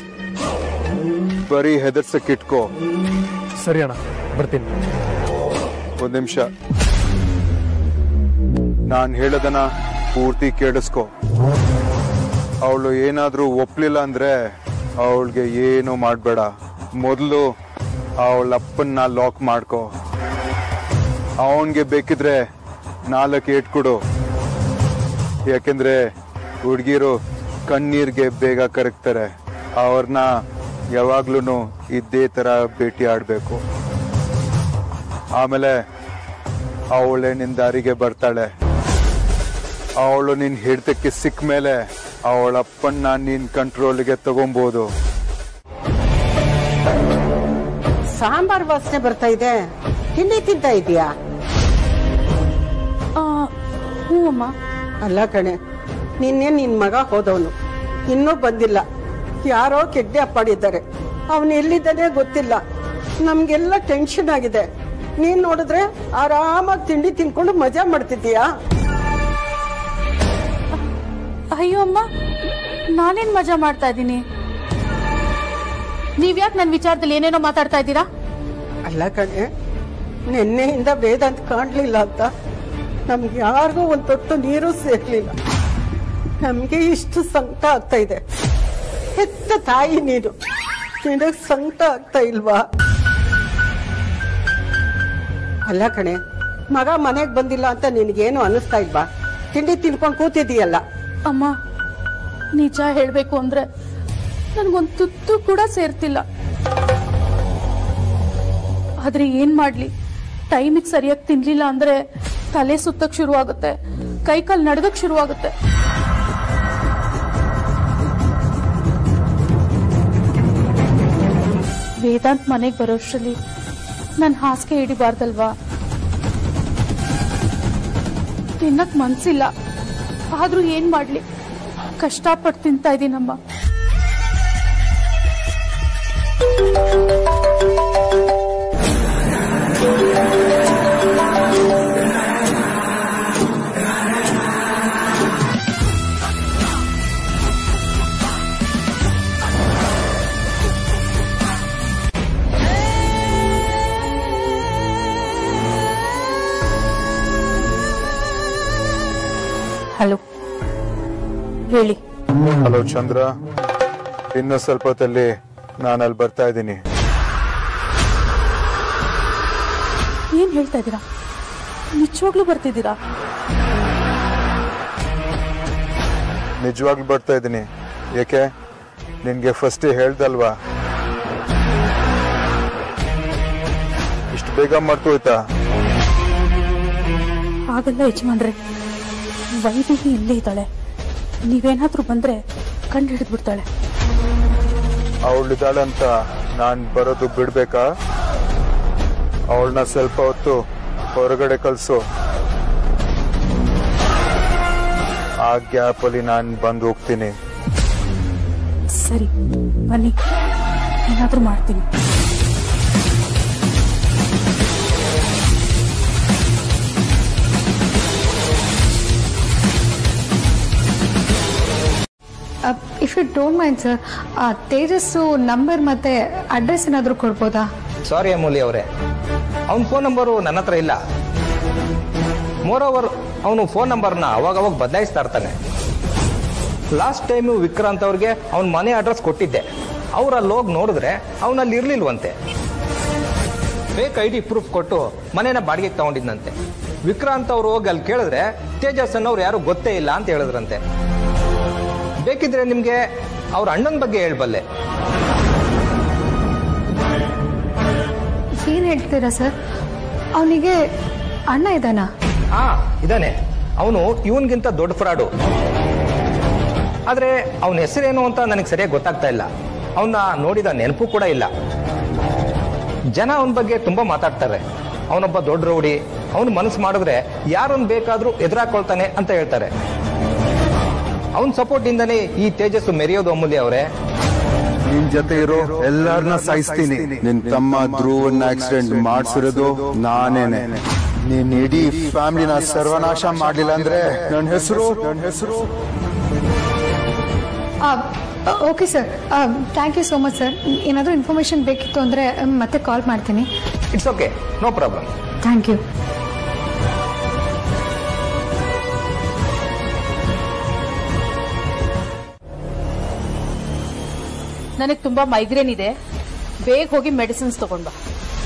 ಬರೀ ಹೆದರ್ಸಕ್ ಇಟ್ಕೋ ಸರಿ ಅಣ್ಣ ಬರ್ತೀನಿ ಒಂದ್ ನಿಮಿಷ ನಾನ್ ಹೇಳದನ ಪೂರ್ತಿ ಕೇಳಿಸ್ಕೊ ಅವಳು ಏನಾದ್ರೂ ಒಪ್ಲಿಲ್ಲ ಅಂದ್ರೆ ಅವಳಿಗೆ ಏನು ಮಾಡ್ಬೇಡ ಮೊದಲು ಅವಳ ಅಪ್ಪನ್ನ ಲಾಕ್ ಮಾಡ್ಕೊ ಅವನ್ಗೆ ಬೇಕಿದ್ರೆ ನಾಲ್ಕು ಏಟ್ ಕೊಡು ಯಾಕೆಂದ್ರೆ ಹುಡುಗಿರು ಕಣ್ಣೀರ್ಗೆ ಬೇಗ ಕರಗ್ತಾರೆ ಅವ್ರನ್ನ ಯಾವಾಗ್ಲೂ ಇದೇ ತರ ಭೇಟಿ ಆಡ್ಬೇಕು ಆಮೇಲೆ ಅವಳೆ ನಿನ್ ದಾರಿಗೆ ಬರ್ತಾಳೆ ಅವಳು ನಿನ್ ಹಿಡಿತಕ್ಕೆ ಸಿಕ್ಕ ಮೇಲೆ ಅವಳಪ್ಪನ್ನ ನಿನ್ ಕಂಟ್ರೋಲ್ಗೆ ತಗೊಂಬೋದು ಸಾಂಬಾರ್ ವಾಸನೆ ಬರ್ತಾ ಇದೆ ತಿಂಡಿ ತಿಂತ ಇದೀಯಾ ಹ್ಞೂ ಅಮ್ಮ ಅಲ್ಲ ಕಣೆ ನಿನ್ನೆ ನಿನ್ ಮಗ ಹೋದವನು ಇನ್ನೂ ಬಂದಿಲ್ಲ ಯಾರೋ ಕೆಡ್ಡೆ ಅಪ್ಪಾಡಿದ್ದಾರೆ ಅವನು ಎಲ್ಲಿದ್ದಾನೆ ಗೊತ್ತಿಲ್ಲ ನಮ್ಗೆಲ್ಲ ಟೆನ್ಷನ್ ಆಗಿದೆ ನೀನ್ ನೋಡಿದ್ರೆ ಆರಾಮಾಗಿ ತಿಂಡಿ ತಿನ್ಕೊಂಡು ಮಜಾ ಮಾಡ್ತಿದ್ದೀಯಾ ಅಯ್ಯೋ ಅಮ್ಮ ನಾನೇನ್ ಮಜಾ ಮಾಡ್ತಾ ಇದ್ದೀನಿ ನೀವ್ಯಾಕೆ ನನ್ನ ವಿಚಾರದಲ್ಲಿ ಏನೇನೋ ಮಾತಾಡ್ತಾ ಇದ್ದೀರಾ ಅಲ್ಲ ಕಣೆ ನಿನ್ನೆಯಿಂದ ವೇದಾಂತ ಕಾಣ್ಲಿಲ್ಲ ಅಂತ ನಮ್ಗೆ ಯಾರಿಗೂ ಒಂದ್ ತೊಟ್ಟು ನೀರು ಸೇರ್ಲಿಲ್ಲ ನಮ್ಗೆ ಇಷ್ಟು ಸಂಕಟ ಆಗ್ತಾ ಇದೆ ಹೆತ್ತ ತಾಯಿ ನೀನು ನಿನಗ್ ಸಂಕಟ ಆಗ್ತಾ ಇಲ್ವಾ ಅಲ್ಲ ಕಣೆ ಮಗ ಮನೆಗ್ ಬಂದಿಲ್ಲ ಅಂತ ನಿನಗೇನು ಅನಿಸ್ತಾ ಇಲ್ವಾ ತಿಂಡಿ ತಿನ್ಕೊಂಡು ಕೂತಿದೀಯಲ್ಲ ಅಮ್ಮ ನಿಜ ಹೇಳ್ಬೇಕು ಅಂದ್ರೆ ನನ್ಗೊಂದ್ ತುತ್ತು ಕೂಡ ಸೇರ್ತಿಲ್ಲ ಆದ್ರೆ ಏನ್ ಮಾಡ್ಲಿ ಟೈಮಿಗೆ ಸರಿಯಾಗಿ ತಿನ್ಲಿಲ್ಲ ಅಂದ್ರೆ ತಲೆ ಸುತ್ತಕ್ ಶುರುವಾಗುತ್ತೆ ಕೈ ಕಾಲ್ ನಡ್ಗಕ್ ಶುರುವಾಗುತ್ತೆ ವೇದಾಂತ್ ಮನೆಗೆ ಬರೋಷ್ರಲ್ಲಿ ನನ್ ಹಾಸಿಗೆ ಹಿಡಿಬಾರ್ದಲ್ವಾ ತಿನ್ನಕ್ ಮನ್ಸಿಲ್ಲ ಆದ್ರೂ ಏನ್ ಮಾಡ್ಲಿ ಕಷ್ಟಪಟ್ಟು ತಿಂತಾ ಇದೀನಮ್ಮ ಹಲೋ ಹೇಳಿ ಹಲೋ ಚಂದ್ರ ಇನ್ನು ಸ್ವಲ್ಪ ಹೊತ್ತಲ್ಲಿ ನಾನು ಅಲ್ಲಿ ಬರ್ತಾ ಇದ್ದೀನಿ ಏನ್ ಹೇಳ್ತಾ ಇದ್ದೀರಾ ನಿಜವಾಗ್ಲೂ ಬರ್ತಿದ್ದೀರಾ ನಿಜವಾಗ್ಲೂ ಬರ್ತಾ ಇದ್ದೀನಿ ಏಕೆ ನಿನ್ಗೆ ಫಸ್ಟ್ ಹೇಳ್ದಲ್ವಾ ಇಷ್ಟು ಬೇಗ ಮರ್ತು ಹೋಯ್ತಾ ಆಗಲ್ಲ ಯಜಮಾನ್ರೆ ವೈದೇಹಿ ಇಲ್ಲೇ ಇದ್ದಾಳೆ ನೀವೇನಾದ್ರೂ ಬಂದ್ರೆ ಕಂಡು ಹಿಡಿದು ಬಿಡ್ತಾಳೆ ಅವಳಿದ್ದಾಳೆ ಅಂತ ನಾನ್ ಬರೋದು ಬಿಡ್ಬೇಕಾ ಅವಳನ್ನ ಸ್ವಲ್ಪ ಹೊತ್ತು ಹೊರಗಡೆ ಕಳ್ಸು ಆ ಗ್ಯಾಪ್ ಅಲ್ಲಿ ನಾನ್ ಬಂದು ಹೋಗ್ತೀನಿ ಸರಿ ಬನ್ನಿ ಏನಾದ್ರೂ ಮಾಡ್ತೀನಿ if you don't mind sir Tejas number ಮತ್ತೆ ಅಡ್ರೆಸ್ ಏನಾದರೂ ಕೊಡ್ಬೋದಾ ಸಾರಿ ಅಮೂಲ್ಯ ಅವರೇ ಅವನ ಫೋನ್ ನಂಬರು ನನ್ನ ಹತ್ರ ಇಲ್ಲ ಮೋರ್ ಓವರ್ ಅವನು ಫೋನ್ ನಂಬರ್ನ ಅವಾಗ ಅವಾಗ ಬದಲಾಯಿಸ್ತಾ ಇರ್ತಾನೆ ಲಾಸ್ಟ್ ಟೈಮು ವಿಕ್ರಾಂತ್ ಅವ್ರಿಗೆ ಅವನ ಮನೆ ಅಡ್ರೆಸ್ ಕೊಟ್ಟಿದ್ದೆ ಅವ್ರು ಅಲ್ಲಿ ಹೋಗಿ ನೋಡಿದ್ರೆ ಅವನಲ್ಲಿ ಇರ್ಲಿಲ್ವಂತೆ ಫೇಕ್ ಐ ಡಿ ಪ್ರೂಫ್ ಕೊಟ್ಟು ಮನೇನ ಬಾಡಿಗೆಗೆ ತಗೊಂಡಿದ್ನಂತೆ ವಿಕ್ರಾಂತ್ ಅವರು ಹೋಗಿ ಅಲ್ಲಿ ಕೇಳಿದ್ರೆ ತೇಜಸ್ ಅನ್ನೋರು ಯಾರು ಗೊತ್ತೇ ಇಲ್ಲ ಅಂತ ಹೇಳಿದ್ರಂತೆ ಬೇಕಿದ್ರೆ ನಿಮ್ಗೆ ಅವ್ರ ಅಣ್ಣನ ಬಗ್ಗೆ ಹೇಳ್ಬಲ್ಲೆ ಏನು ಹೇಳ್ತೀರಾ ಸರ್ ಅವನಿಗೆ ಅಣ್ಣ ಇದ್ದಾನಾ ಹಾ ಇದಾನೆ ಅವನು ಇವನ್ಗಿಂತ ದೊಡ್ಡ ಫ್ರಾಡು ಆದ್ರೆ ಅವನ ಹೆಸರೇನು ಅಂತ ನನಗೆ ಸರಿಯಾಗಿ ಗೊತ್ತಾಗ್ತಾ ಇಲ್ಲ ಅವನ್ನ ನೋಡಿದ ನೆನಪು ಕೂಡ ಇಲ್ಲ ಜನ ಅವನ ಬಗ್ಗೆ ತುಂಬಾ ಮಾತಾಡ್ತಾರೆ ಅವನೊಬ್ಬ ದೊಡ್ಡ ರೌಡಿ ಅವನು ಮನಸ್ಸು ಮಾಡಿದ್ರೆ ಯಾರನ್ನ ಬೇಕಾದ್ರೂ ಎದುರಾಕೊಳ್ತಾನೆ ಅಂತ ಹೇಳ್ತಾರೆ ಅವನ ಸಪೋರ್ಟ್ ಇಂದಾನೆ ಈ ತೇಜಸ್ಸು ಮೆರೆಯೋದು ಅಮೂಲ್ಯ ಅವರೇ ನಿನ್ ಜೊತೆ ಇರೋ ಎಲ್ಲಾರನ್ನ ಸಾಯಿಸ್ತೀನಿ ನಿನ್ ತಮ್ಮ ಧ್ರುವನ್ ಆಕ್ಸಿಡೆಂಟ್ ಮಾಡ್ಸಿರೋದು ನಾನೇನೆ ನೀನ್ ಇಡೀ ಫ್ಯಾಮಿಲಿನ ಸರ್ವನಾಶ ಮಾಡ್ಲಿಲ್ಲ ಅಂದ್ರೆ ನನ್ನ ಹೆಸರು ನನ್ನ ಹೆಸರು okay sir thank you so much sir ಏನಾದರೂ ಇನ್ಫಾರ್ಮೇಷನ್ ಬೇಕಿತ್ತು ಅಂದರೆ ಮತ್ತೆ ಕಾಲ್ ಮಾಡ್ತೀನಿ it's okay no problem thank you ನನಗೆ ತುಂಬಾ ಮೈಗ್ರೇನ್ ಇದೆ ಬೇಗ ಹೋಗಿ ಮೆಡಿಸಿನ್ಸ್ ತಗೊಂಡ್ ಬಾ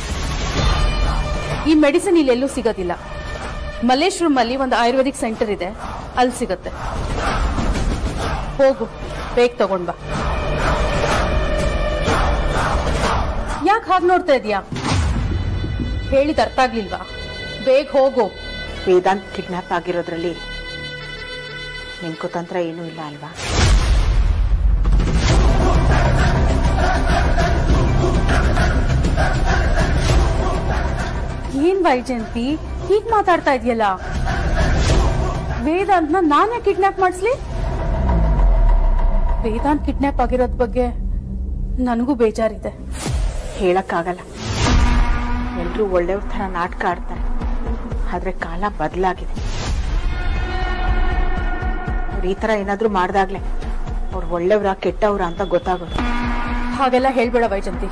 ಈ ಮೆಡಿಸಿನ್ ಇಲ್ಲೆಲ್ಲೂ ಸಿಗೋದಿಲ್ಲ ಮಲ್ಲೇಶ್ವರಂ ಅಲ್ಲಿ ಒಂದು ಆಯುರ್ವೇದಿಕ್ ಸೆಂಟರ್ ಇದೆ ಅಲ್ಲಿ ಸಿಗುತ್ತೆ ಹೋಗು ಬೇಗ ತಗೊಂಡ್ ಬಾ ಯಾಕೆ ಹಾಗೆ ನೋಡ್ತಾ ಇದೀಯಾ ಹೇಳಿದ ಅರ್ಥ ಆಗ್ಲಿಲ್ವಾ ಬೇಗ ಹೋಗು ವೇದಾಂತ್ ಕಿಡ್ನಾಪ್ ಆಗಿರೋದ್ರಲ್ಲಿ ನಿಮ್ ಕುತಂತ್ರ ಏನೂ ಇಲ್ಲ ಅಲ್ವಾ ಏನ್ ವೈಜಯಂತಿ ಹೀಗ್ ಮಾತಾಡ್ತಾ ಇದೆಯಲ್ಲ ವೇದಾಂತ್ನ ನಾನೇ ಕಿಡ್ನಾಪ್ ಮಾಡಿಸ್ಲಿ ವೇದಾಂತ್ ಕಿಡ್ನಾಪ್ ಆಗಿರೋದ್ ಬಗ್ಗೆ ನನಗೂ ಬೇಜಾರಿದೆ ಹೇಳಕ್ಕಾಗಲ್ಲ ಎಲ್ರೂ ಒಳ್ಳೆಯವ್ರ ಥರ ನಾಟಕ ಆಡ್ತಾರೆ ಆದ್ರೆ ಕಾಲ ಬದಲಾಗಿದೆ ಅವ್ರು ಈ ಥರ ಏನಾದ್ರೂ ಮಾಡ್ದಾಗ್ಲೇ ಅವ್ರು ಒಳ್ಳೆಯವ್ರ ಕೆಟ್ಟವ್ರ ಅಂತ ಗೊತ್ತಾಗೋದು ಹಾಗೆಲ್ಲ ಹೇಳ್ಬೇಡ ವೈಜಂತಿ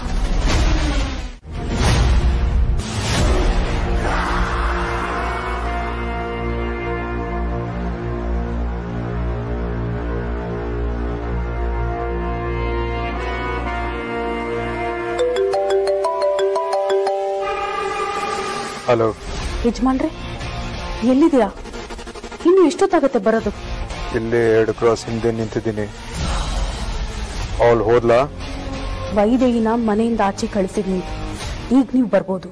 ಹಲೋ ಯಜಮಾನ್ರೆ ಎಲ್ಲಿದ್ದೀರಾ ಇನ್ನು ಎಷ್ಟೊತ್ತಾಗತ್ತೆ ಬರೋದು ಇಲ್ಲಿ ಎರಡು ಕ್ರಾಸ್ ಹಿಂದೆ ನಿಂತಿದ್ದೀನಿ ಅವಳು ಹೋದ್ಲಾ ವೈದೇಹಿನ ಮನೆಯಿಂದ ಆಚೆ ಕಳಿಸಿದ್ನಿ ಈಗ ನೀವು ಬರ್ಬೋದು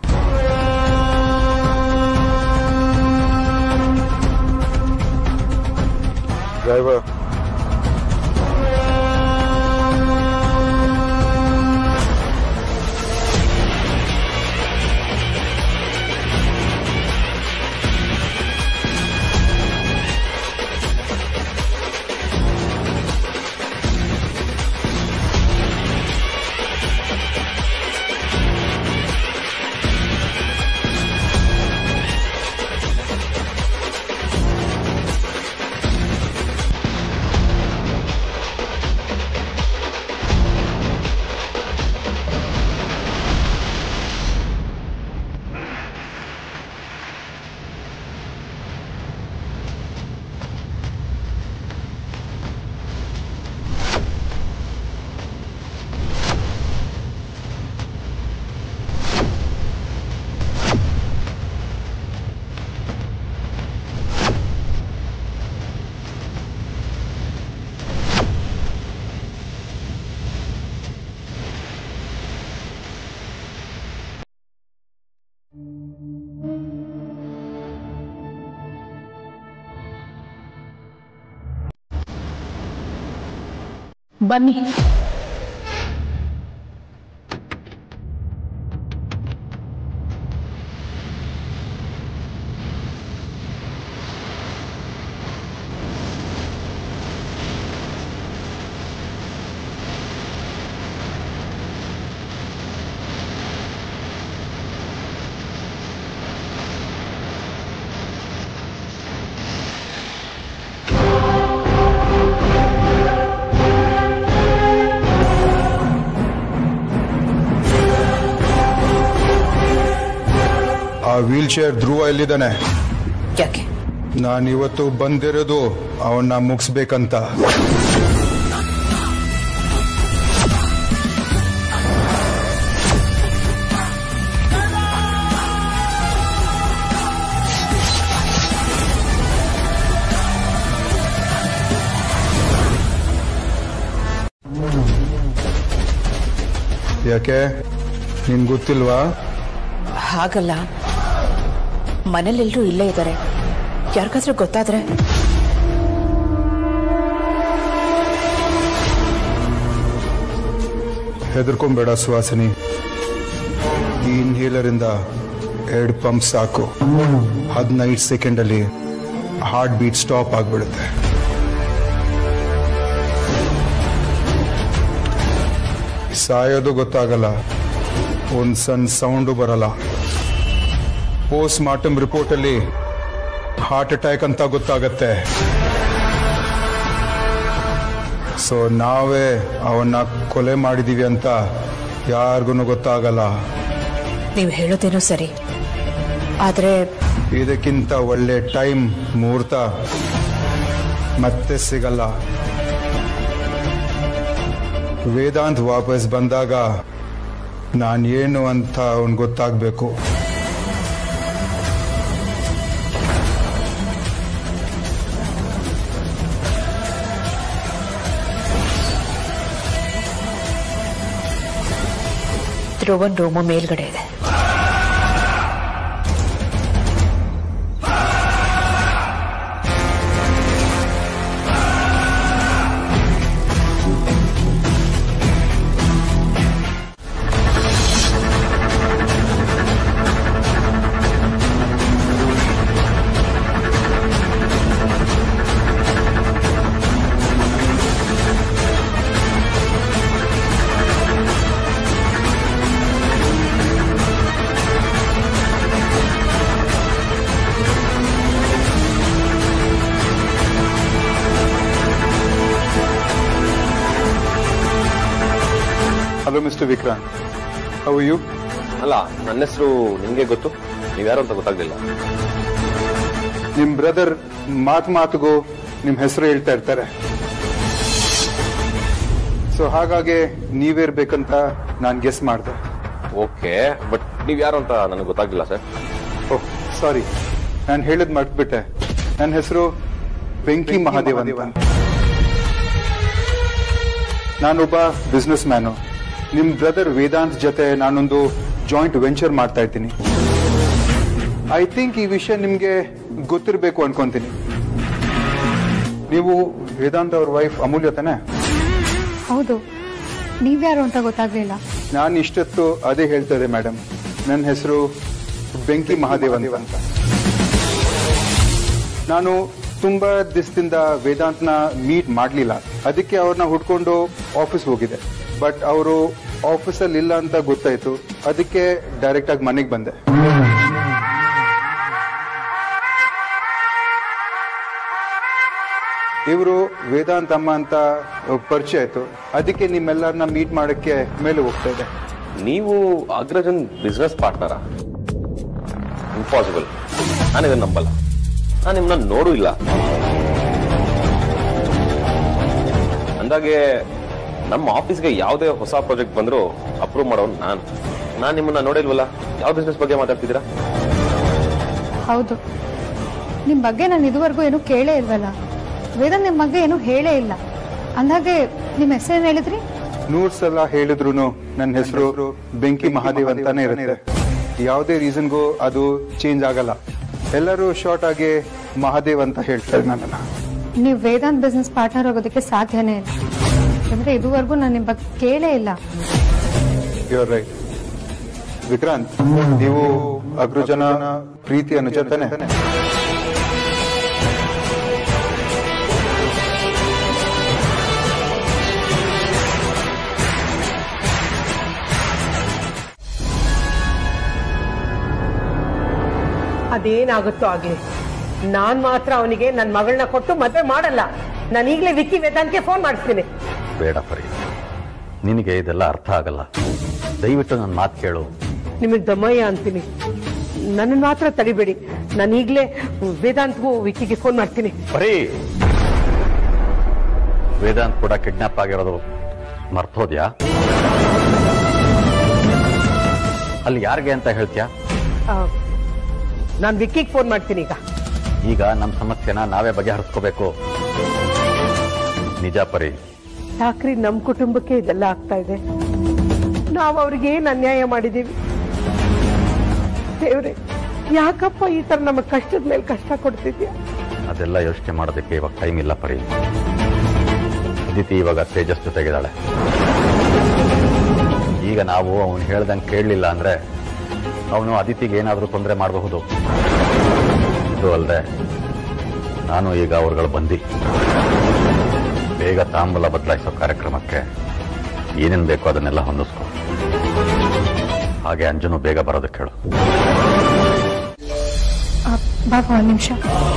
ಡ್ರೈವರ್ ಬನ್ನಿ ಆ ವೀಲ್ ಚೇರ್ ಧ್ರುವ ಎಲ್ಲಿದ್ದಾನೆ ಯಾಕೆ ನಾನು ಇವತ್ತು ಬಂದಿರೋದು ಅವನ್ನ ಮುಗಿಸ್ಬೇಕಂತ ಯಾಕೆ ನಿನ್ ಗೊತ್ತಿಲ್ವಾ ಹಾಗಲ್ಲ ಮನೇಲೆಲ್ಲರೂ ಇಲ್ಲೇ ಇದ್ದಾರೆ ಯಾರಿಗಾದ್ರೂ ಗೊತ್ತಾದ್ರೆ ಹೆದರ್ಕೊಂಬೇಡ ಸುವಾಸಿನಿ ಈ ಇನ್ಹೇಲರ್ ಇಂದ ಎರಡು ಪಂಪ್ ಸಾಕು ಹದಿನೈದು ಸೆಕೆಂಡ್ ಅಲ್ಲಿ ಹಾರ್ಟ್ ಬೀಟ್ ಸ್ಟಾಪ್ ಆಗ್ಬಿಡುತ್ತೆ ಸಾಯೋದು ಗೊತ್ತಾಗಲ್ಲ ಒಂದ್ ಸಣ್ಣ ಸೌಂಡು ಬರಲ್ಲ ಪೋಸ್ಟ್ ಮಾರ್ಟಮ್ ರಿಪೋರ್ಟ್ ಅಲ್ಲಿ ಹಾರ್ಟ್ ಅಟ್ಯಾಕ್ ಅಂತ ಗೊತ್ತಾಗತ್ತೆ ಸೊ ನಾವೇ ಅವನ್ನ ಕೊಲೆ ಮಾಡಿದೀವಿ ಅಂತ ಯಾರಿಗೂ ಗೊತ್ತಾಗಲ್ಲ ನೀವು ಹೇಳೋದೇನೋ ಸರಿ ಆದ್ರೆ ಇದಕ್ಕಿಂತ ಒಳ್ಳೆ ಟೈಮ್ ಮುಹೂರ್ತ ಮತ್ತೆ ಸಿಗಲ್ಲ ವೇದಾಂತ್ ವಾಪಸ್ ಬಂದಾಗ ನಾನು ಏನು ಅಂತ ಅವನ್ ಗೊತ್ತಾಗ್ಬೇಕು ಧ್ರುವನ್ ರೂಮು ಮೇಲ್ಗಡೆ ಇದೆ hello mister Vikrant how you ಅಲ್ಲ ನನ್ನ ಹೆಸರು ನಿಮ್ಗೆ ಗೊತ್ತು ನೀವ್ಯಾರು ಅಂತ ಗೊತ್ತಾಗ್ಲಿಲ್ಲ ನಿಮ್ ಬ್ರದರ್ ಮಾತು ಮಾತುಗೂ ನಿಮ್ ಹೆಸರು ಹೇಳ್ತಾ ಇರ್ತಾರೆ ಸೊ ಹಾಗಾಗಿ ನೀವಿರ್ಬೇಕಂತ ನಾನು ಗೆಸ್ ಮಾಡಿದೆ ಓಕೆ ಬಟ್ ನೀವ್ಯಾರು ಅಂತ ನನಗೆ ಗೊತ್ತಾಗ್ಲಿಲ್ಲ ಸರ್ ಓಹ್ ಸಾರಿ ನಾನು ಹೇಳಿದ್ ಮರ್ತ್ಬಿಟ್ಟೆ ನನ್ನ ಹೆಸರು ಬೆಂಕಿ ಮಹಾದೇವ್ ಅಂತ ನಾನೊಬ್ಬ ಬಿಸ್ನೆಸ್ ಮ್ಯಾನು ನಿಮ್ ಬ್ರದರ್ ವೇದಾಂತ್ ಜೊತೆ ನಾನೊಂದು ಜಾಯಿಂಟ್ ವೆಂಚರ್ ಮಾಡ್ತಾ ಇದ್ದೀನಿ ಐ ಥಿಂಕ್ ಈ ವಿಷಯ ನಿಮ್ಗೆ ಗೊತ್ತಿರಬೇಕು ಅನ್ಕೊಂತೀನಿ ನೀವು ವೇದಾಂತ್ ಅವ್ರ ವೈಫ್ ಅಮೂಲ್ಯ ತಾನೆ ಹೌದು ನೀವ್ಯಾರು ಅಂತ ಗೊತ್ತಾಗ್ಲಿಲ್ಲ ನಾನು ಇಷ್ಟೊತ್ತು ಅದೇ ಹೇಳ್ತಾ ಇದ್ದೆ ಮೇಡಮ್ ನನ್ನ ಹೆಸರು ಬೆಂಕಿ ಮಹಾದೇವ್ ಅಂತ ನಾನು ತುಂಬಾ ದಿವಸದಿಂದ ವೇದಾಂತ್ನ ಮೀಟ್ ಮಾಡ್ಲಿಲ್ಲ ಅದಕ್ಕೆ ಅವ್ರನ್ನ ಹುಡ್ಕೊಂಡು ಆಫೀಸ್ ಹೋಗಿದೆ ಬಟ್ ಅವರು ಆಫೀಸಲ್ಲಿ ಇಲ್ಲ ಅಂತ ಗೊತ್ತಾಯ್ತು ಅದಕ್ಕೆ ಡೈರೆಕ್ಟ್ ಆಗಿ ಮನೆಗೆ ಬಂದೆ ಇವರು ವೇದಾಂತ್ ಅಮ್ಮ ಅಂತ ಪರಿಚಯ ಆಯ್ತು ಅದಕ್ಕೆ ನಿಮ್ಮೆಲ್ಲರನ್ನ ಮೀಟ್ ಮಾಡಕ್ಕೆ ಮೇಲೆ ಹೋಗ್ತಾ ಇದೆ ನೀವು ಅಗ್ರಜನ್ ಬಿಸ್ನೆಸ್ ಪಾರ್ಟ್ನರ ಇಂಪಾಸಿಬಲ್ ನಾನು ಇದನ್ನ ನಂಬಲ್ಲ ನಾನು ನಿಮ್ಮನ್ನ ನೋಡೂ ಇಲ್ಲ ಅಂದಾಗೆ ನಮ್ಮ ಆಫೀಸ್ಗೆ ಯಾವುದೇ ಹೊಸ ಪ್ರಾಜೆಕ್ಟ್ ಬಂದರೂ ಅಪ್ರೂವ್ ಮಾಡೋನು ನಾನು ನಾನು ನಿಮ್ಮನ್ನ ನೋಡಿಲ್ವಲ್ಲ ಯಾವ ಬಿಸ್ನೆಸ್ ಬಗ್ಗೆ ಮಾತಾಡ್ತಿದ್ದೀರಾ ಹೌದು ನಿಮ್ ಬಗ್ಗೆ ನಾನು ಇದುವರೆಗೂ ಏನು ಕೇಳೇ ಇಲ್ವಲ್ಲ ವೇದನ್ ನಿಮ್ ಬಗ್ಗೆ ಏನು ಹೇಳೇ ಇಲ್ಲ ಅಂದಾಗೆ ನಿಮ್ ಹೆಸರೇನು ಹೇಳಿದ್ರಿ ನೂರ್ ಸಲ ಹೇಳಿದ್ರು ನನ್ನ ಹೆಸರು ಬೆಂಕಿ ಮಹಾದೇವ್ ಅಂತಾನೆ ಇರುತ್ತೆ ಯಾವುದೇ ರೀಸನ್ಗೂ ಅದು ಚೇಂಜ್ ಆಗಲ್ಲ ಎಲ್ಲರೂ ಶಾರ್ಟ್ ಆಗಿ ಮಹಾದೇವ್ ಅಂತ ಹೇಳ್ತಾರೆ ನನ್ನನ್ನ ನೀವು ವೇದಾಂತ್ ಬಿಸ್ನೆಸ್ ಪಾರ್ಟ್ನರ್ ಆಗೋದಕ್ಕೆ ಸಾಧ್ಯನೇ ಇಲ್ಲ ಯಾಕಂದ್ರೆ ಇದುವರೆಗೂ ನಾನು ನಿಮ್ಮ ಬಗ್ಗೆ ಕೇಳೇ ಇಲ್ಲ ಯು ಆರ್ ರೈಟ್ ವಿಕ್ರಾಂತ್ ನೀವು ಅಗ್ರಜನ ಪ್ರೀತಿ ಅನುಜ ತಾನೆ ಅದೇನಾಗುತ್ತೋ ಆಗ್ಲಿ ನಾನ್ ಮಾತ್ರ ಅವನಿಗೆ ನನ್ನ ಮಗಳನ್ನ ಕೊಟ್ಟು ಮದ್ವೆ ಮಾಡಲ್ಲ ನಾನು ಈಗಲೇ ವಿಕ್ಕಿ ವೇದಾಂತ್ಗೆ ಫೋನ್ ಮಾಡಿಸ್ತೀನಿ ಬೇಡ ಪರಿ ನಿನಗೆ ಇದೆಲ್ಲ ಅರ್ಥ ಆಗಲ್ಲ ದಯವಿಟ್ಟು ನನ್ನ ಮಾತು ಕೇಳು ನಿಮಗೆ ದಮ್ಮಯ್ಯ ಅಂತೀನಿ ನನ್ನ ಮಾತ್ರ ತಡಿಬೇಡಿ ನಾನು ಈಗಲೇ ವೇದಾಂತ್ಗೂ ವಿಕ್ಕಿಗೆ ಫೋನ್ ಮಾಡ್ತೀನಿ ಪರಿ ವೇದಾಂತ್ ಕೂಡ ಕಿಡ್ನಾಪ್ ಆಗಿರೋದು ಮರ್ತೋದ್ಯಾ ಅಲ್ಲಿ ಯಾರಿಗೆ ಅಂತ ಹೇಳ್ತೀಯಾ ನಾನು ವಿಕ್ಕಿಗೆ ಫೋನ್ ಮಾಡ್ತೀನಿ ಈಗ ಈಗ ನಮ್ಮ ಸಮಸ್ಯೆನ ನಾವೇ ಬಗೆಹರಿಸ್ಕೋಬೇಕು ನಿಜ ಪರಿ ಯಾಕ್ರಿ ನಮ್ಮ ಕುಟುಂಬಕ್ಕೆ ಇದೆಲ್ಲ ಆಗ್ತಾ ಇದೆ ನಾವು ಅವ್ರಿಗೆ ಏನ್ ಅನ್ಯಾಯ ಮಾಡಿದೀವಿ ದೇವ್ರೆ ಯಾಕಪ್ಪ ಈ ತರ ನಮಗೆ ಕಷ್ಟದ ಮೇಲೆ ಕಷ್ಟ ಕೊಡ್ತಿದ್ಯಾ ಅದೆಲ್ಲ ಯೋಚನೆ ಮಾಡೋದಕ್ಕೆ ಇವಾಗ ಟೈಮ್ ಇಲ್ಲ ಪರಿ ಅದಿತಿ ಇವಾಗ ತೇಜಸ್ ಜೊತೆಗಿದ್ದಾಳೆ ಈಗ ನಾವು ಅವನು ಹೇಳ್ದಂಗೆ ಕೇಳಲಿಲ್ಲ ಅಂದ್ರೆ ಅವನು ಅದಿತಿಗೆ ಏನಾದರೂ ತೊಂದರೆ ಮಾಡಬಹುದು ಇದು ಅಲ್ಲದೆ ನಾನು ಈಗ ಅವ್ರುಗಳು ಬಂದು ಬೇಗ ತಾಂಬೂಲ ಬದಲಾಯಿಸೋ ಕಾರ್ಯಕ್ರಮಕ್ಕೆ ಏನೇನು ಬೇಕೋ ಅದನ್ನೆಲ್ಲ ಹೊಂದಿಸ್ಕೊ ಹಾಗೆ ಅಂಜನು ಬೇಗ ಬರೋದಕ್ಕೆ ಹೇಳು ಆ, ಬಾಬಾ ಒಂದು ನಿಮಿಷ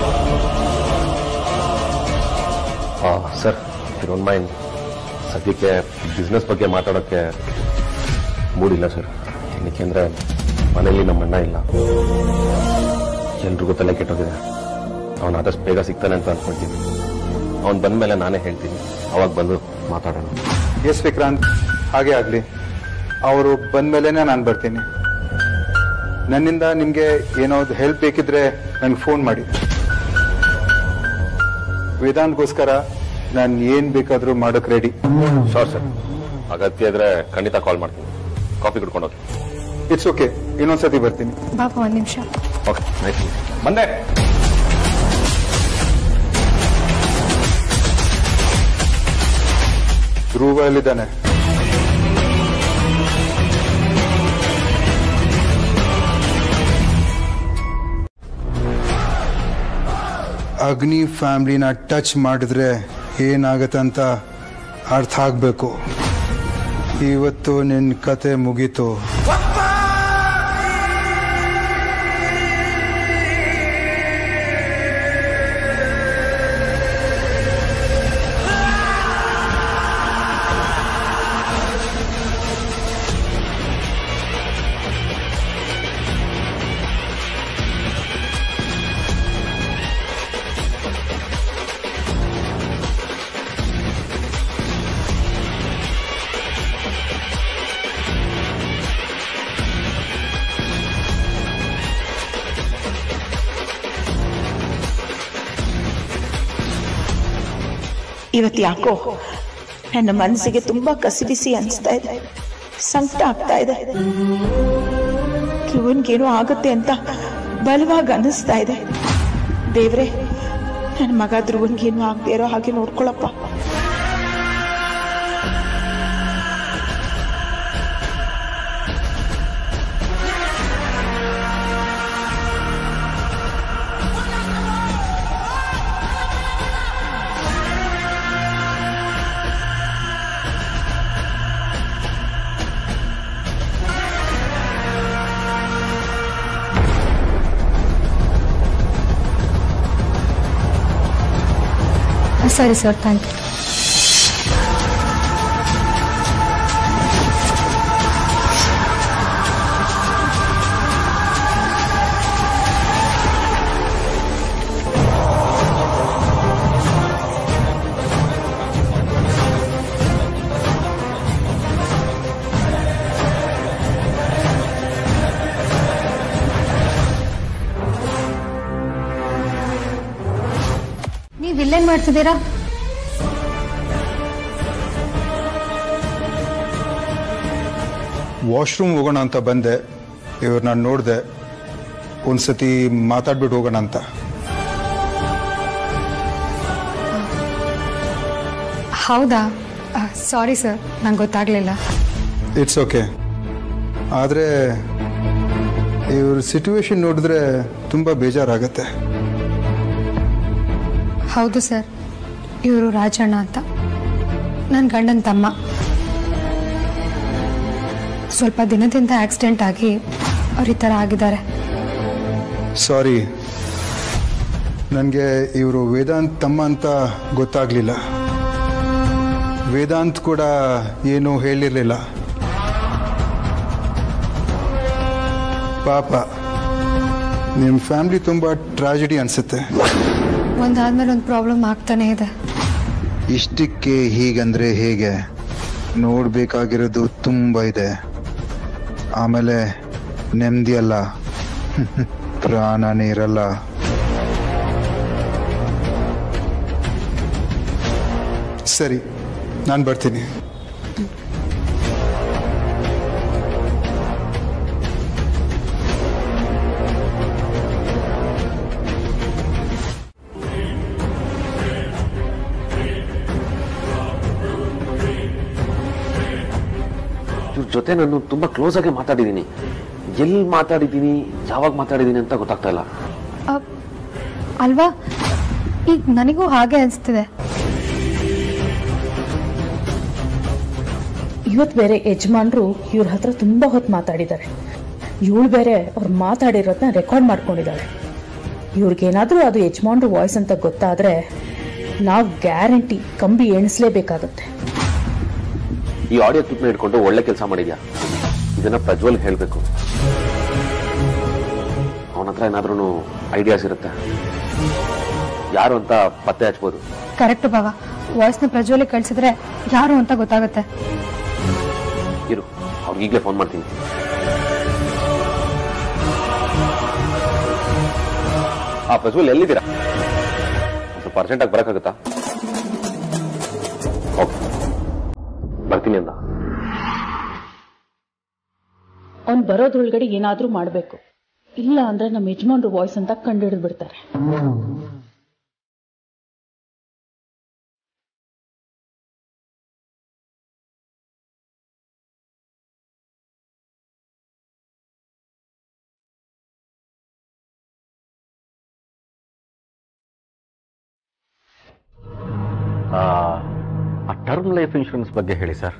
ಸರ್ ಡೋಂಟ್ ಮೈಂಡ್ ಸದ್ಯಕ್ಕೆ ಬಿಸ್ನೆಸ್ ಬಗ್ಗೆ ಮಾತಾಡೋಕ್ಕೆ ಮೂಡಿಲ್ಲ ಸರ್ ಏನಕ್ಕೆ ಅಂದರೆ ಮನೇಲಿ ನಮ್ಮ ಅಣ್ಣ ಇಲ್ಲ ಎಲ್ರಿಗೂ ತಲೆ ಕೆಟ್ಟೋಗಿದೆ ಅವನು ಆದಷ್ಟು ಬೇಗ ಸಿಗ್ತಾನೆ ಅಂತ ಅನ್ಕೊಳ್ತೀನಿ ಅವ್ನು ಬಂದ್ಮೇಲೆ ನಾನೇ ಹೇಳ್ತೀನಿ ಅವಾಗ ಬಂದು ಮಾತಾಡೋಣ ಎಸ್ ವಿಕ್ರಾಂತ್ ಹಾಗೆ ಆಗಲಿ ಅವರು ಬಂದ್ಮೇಲೆನೆ ನಾನು ಬರ್ತೀನಿ ನನ್ನಿಂದ ನಿಮಗೆ ಏನೋ ಹೆಲ್ಪ್ ಬೇಕಿದ್ರೆ ನನಗೆ ಫೋನ್ ಮಾಡಿ ವೇದಾಂತ್ಗೋಸ್ಕರ ನಾನು ಏನು ಬೇಕಾದರೂ ಮಾಡೋಕೆ ರೆಡಿ ಶೋರ್ ಸರ್ ಅಗತ್ಯ ಇದ್ರೆ ಖಂಡಿತ ಕಾಲ್ ಮಾಡ್ತೀನಿ ಕಾಫಿ ಕುಡ್ಕೊಂಡು ಹೋಗಿ ಇಟ್ಸ್ ಓಕೆ ಇನ್ನೊಂದ್ಸತಿ ಬರ್ತೀನಿ ಬಾಬಾ ಒಂದು ನಿಮಿಷ ಓಕೆ ನೈಸ್ ಬಂದೆ ಧ್ರುವ ಎಲ್ಲಿದ್ದಾನೆ ಅಗ್ನಿ ಫ್ಯಾಮ್ಲಿನ ಟಚ್ ಮಾಡಿದ್ರೆ ಏನಾಗತ್ತಂತ ಅರ್ಥ ಆಗಬೇಕು ಇವತ್ತು ನಿನ್ನ ಕತೆ ಮುಗೀತು ಇವತ್ತು ಯಾಕೋ ನನ್ನ ಮನಸ್ಸಿಗೆ ತುಂಬಾ ಕಸಿಬಿಸಿ ಅನಿಸ್ತಾ ಇದೆ ಸಂಕಟ ಆಗ್ತಾ ಇದೆ ಇವನ್ಗೇನೋ ಆಗುತ್ತೆ ಅಂತ ಬಲವಾಗಿ ಅನ್ನಿಸ್ತಾ ಇದೆ ದೇವ್ರೆ ನನ್ನ ಮಗ ಧ್ರುವನ್ಗೇನು ಆಗದೆ ಇರೋ ಹಾಗೆ ನೋಡ್ಕೊಳಪ್ಪ ಸರಿ ಸರ್ ಥ್ಯಾಂಕ್ ಯು ನೀವು ಇಲ್ಲೇನ್ ಮಾಡ್ತಿದ್ದೀರಾ ವಾಶ್ರೂಮ್ ಹೋಗೋಣ ಅಂತ ಬಂದೆ ಇವ್ರು ನಾನು ನೋಡಿದೆ ಒಂದ್ಸತಿ ಮಾತಾಡ್ಬಿಟ್ಟು ಹೋಗೋಣ ಅಂತ ಹೌದಾ ಸಾರಿ ಸರ್ ನಂಗೆ ಗೊತ್ತಾಗ್ಲಿಲ್ಲ ಇಟ್ಸ್ ಓಕೆ ಆದರೆ ಇವ್ರ ಸಿಚುವೇಶನ್ ನೋಡಿದ್ರೆ ತುಂಬ ಬೇಜಾರಾಗತ್ತೆ ಹೌದು ಸರ್ ಇವರು ರಾಜಣ್ಣ ಅಂತ ನನ್ನ ಗಂಡನ ತಮ್ಮ ಸ್ವಲ್ಪ ದಿನದಿಂದ ಆಕ್ಸಿಡೆಂಟ್ ಆಗಿ ಅವ್ರ ಈ ಥರ ಆಗಿದ್ದಾರೆ ಸಾರಿ ನನಗೆ ಇವರು ವೇದಾಂತ್ ತಮ್ಮ ಅಂತ ಗೊತ್ತಾಗಲಿಲ್ಲ ವೇದಾಂತ್ ಕೂಡ ಏನೂ ಹೇಳಿರಲಿಲ್ಲ ಪಾಪ ನಿಮ್ಮ ಫ್ಯಾಮ್ಲಿ ತುಂಬ ಟ್ರಾಜಿಡಿ ಅನಿಸುತ್ತೆ ಒಂದಾದ್ಮೇಲೆ ಒಂದು ಪ್ರಾಬ್ಲಮ್ ಆಗ್ತಾನೆ ಇದೆ ಇಷ್ಟಕ್ಕೆ ಹೀಗಂದ್ರೆ ಹೇಗೆ ನೋಡಬೇಕಾಗಿರೋದು ತುಂಬ ಇದೆ ಆಮೇಲೆ ನೆಮ್ಮದಿ ಅಲ್ಲ ಪ್ರಾಣನೇ ಇರಲ್ಲ ಸರಿ ನಾನು ಬರ್ತೀನಿ ಇವ್ರ ಜೊತೆ ನಾನು ತುಂಬಾ ಕ್ಲೋಸ್ ಆಗಿ ಮಾತಾಡಿದ್ದೀನಿ ಎಲ್ಲಿ ಮಾತಾಡಿದ್ದೀನಿ ಯಾವಾಗ ಮಾತಾಡಿದ್ದೀನಿ ಅಂತ ಗೊತ್ತಾಗ್ತಾ ಇಲ್ಲ ಅ, ಅಲ್ವಾ ಈಗ ನನಗೂ ಹಾಗೆ ಅನಿಸ್ತಿದೆ ಇವತ್ತು ಬೇರೆ ಯಜಮಾನ್ರು ಇವ್ರ ಹತ್ರ ತುಂಬಾ ಹೊತ್ತು ಮಾತಾಡಿದ್ದಾರೆ ಇವಳು ಬೇರೆ ಅವ್ರು ಮಾತಾಡಿರೋದನ್ನ ರೆಕಾರ್ಡ್ ಮಾಡ್ಕೊಂಡಿದ್ದಾಳೆ ಇವ್ರಿಗೇನಾದ್ರೂ ಅದು ಯಜಮಾನ್ರು ವಾಯ್ಸ್ ಅಂತ ಗೊತ್ತಾದ್ರೆ ನಾವು ಗ್ಯಾರಂಟಿ ಕಂಬಿ ಎಣಿಸ್ಲೇಬೇಕಾಗುತ್ತೆ ಈ ಆಡಿಯೋ ಕ್ಲಿಪ್ನ ಇಟ್ಕೊಂಡು ಒಳ್ಳೆ ಕೆಲಸ ಮಾಡಿದ್ಯಾ ಇದನ್ನ ಪ್ರಜ್ವಲ್ ಹೇಳ್ಬೇಕು ಅವನ ಹತ್ರ ಏನಾದ್ರೂ ಐಡಿಯಾಸ್ ಇರುತ್ತೆ ಯಾರು ಅಂತ ಪತ್ತೆ ಹಚ್ಬೋದು ಕರೆಕ್ಟ್ ಬಾವ ವಾಯ್ಸ್ನ ಪ್ರಜ್ವಲಿಗೆ ಕಳ್ಸಿದ್ರೆ ಯಾರು ಅಂತ ಗೊತ್ತಾಗುತ್ತೆ ಇರು ಅವ್ರಿಗೆ ಈಗಲೇ ಫೋನ್ ಮಾಡ್ತೀನಿ ಆ ಪ್ರಜ್ವಲ್ ಎಲ್ಲಿದ್ದೀರಾ ಒಂದ್ ಸ್ವಲ್ಪ ಅರ್ಜೆಂಟಾಗಿ ಬರೋಕ್ಕಾಗುತ್ತಾ ಓಕೆ ಬರ್ತೀನಿ ಅಂದ ಅವ್ನು ಬರೋದ್ರೊಳಗಡೆ ಏನಾದ್ರೂ ಮಾಡಬೇಕು ಇಲ್ಲ ಅಂದ್ರೆ ನಮ್ಮ ಯಜಮಾನ್ರು ವಾಯ್ಸ್ ಅಂತ ಕಂಡುಹಿಡಿದು ಬಿಡ್ತಾರೆ ಆ ಆ ಟರ್ಮ್ ಲೈಫ್ ಇನ್ಶೂರೆನ್ಸ್ ಬಗ್ಗೆ ಹೇಳಿ ಸರ್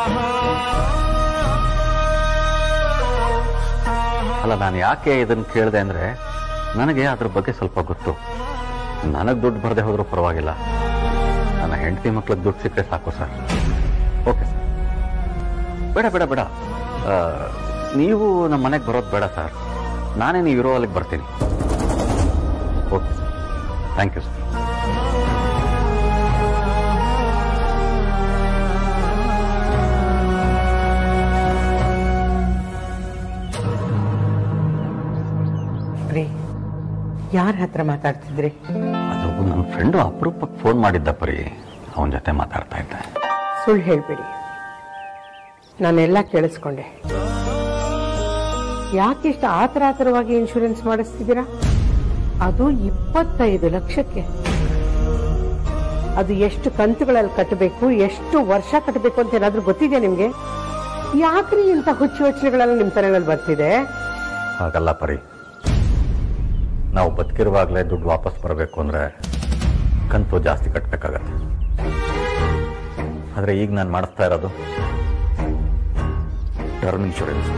ಅಲ್ಲ ನಾನು ಯಾಕೆ ಇದನ್ನು ಕೇಳಿದೆ ಅಂದರೆ ನನಗೆ ಅದ್ರ ಬಗ್ಗೆ ಸ್ವಲ್ಪ ಗೊತ್ತು ನನಗೆ ದುಡ್ಡು ಬರದೆ ಹೋದ್ರೂ ಪರವಾಗಿಲ್ಲ ನನ್ನ ಹೆಂಡತಿ ಮಕ್ಳಿಗೆ ದುಡ್ಡು ಸಿಕ್ಕರೆ ಸಾಕು ಸರ್ ಓಕೆ ಸರ್ ಬೇಡ ಬೇಡ ಬೇಡ ಆ, ನೀವು ನಮ್ಮ ಮನೆಗೆ ಬರೋದು ಬೇಡ ಸರ್ ನಾನೇ ನೀವು ಇರೋ ಅಲ್ಲಿಗೆ ಬರ್ತೀನಿ okay sir thank you sir ರೀ ಯಾರ ಹತ್ರ ಮಾತಾಡ್ತಿದ್ರಿ ಅದು ನನ್ನ ಫ್ರೆಂಡು ಅಪರೂಪಕ್ಕೆ ಫೋನ್ ಮಾಡಿದ್ದ ಪರಿ ಅವನ ಜೊತೆ ಮಾತಾಡ್ತಾ ಇದ್ದೆ ಸುಳ್ಳು ಹೇಳ್ಬೇಡಿ ನಾನೆಲ್ಲ ಕೇಳಿಸ್ಕೊಂಡೆ ಯಾಕಿಷ್ಟು ಆತರ ಆತರವಾಗಿ ಇನ್ಶೂರೆನ್ಸ್ ಮಾಡಿಸ್ತಿದ್ದೀರಾ ಅದು ಇಪ್ಪತ್ತೈದು ಲಕ್ಷಕ್ಕೆ ಅದು ಎಷ್ಟು ಕಂತುಗಳಲ್ಲಿ ಕಟ್ಟಬೇಕು ಎಷ್ಟು ವರ್ಷ ಕಟ್ಟಬೇಕು ಅಂತ ಏನಾದ್ರೂ ಗೊತ್ತಿದೆಯಾ ನಿಮ್ಗೆ ಯಾಕ್ರಿ ಇಂಥ ಹುಚ್ಚು ಯೋಚನೆಗಳೆಲ್ಲ ನಿಮ್ ತಲೆಗಳಲ್ಲಿ ಬರ್ತಿದೆ ಹಾಗಲ್ಲ ಪರಿ ನಾವು ಬದುಕಿರುವಾಗಲೇ ದುಡ್ಡು ವಾಪಸ್ ಬರಬೇಕು ಅಂದರೆ ಕಂತು ಜಾಸ್ತಿ ಕಟ್ಟಬೇಕಾಗತ್ತೆ ಆದರೆ ಈಗ ನಾನು ಮಾಡಿಸ್ತಾ ಇರೋದು ಟರ್ಮ್ ಇನ್ಶೂರೆನ್ಸ್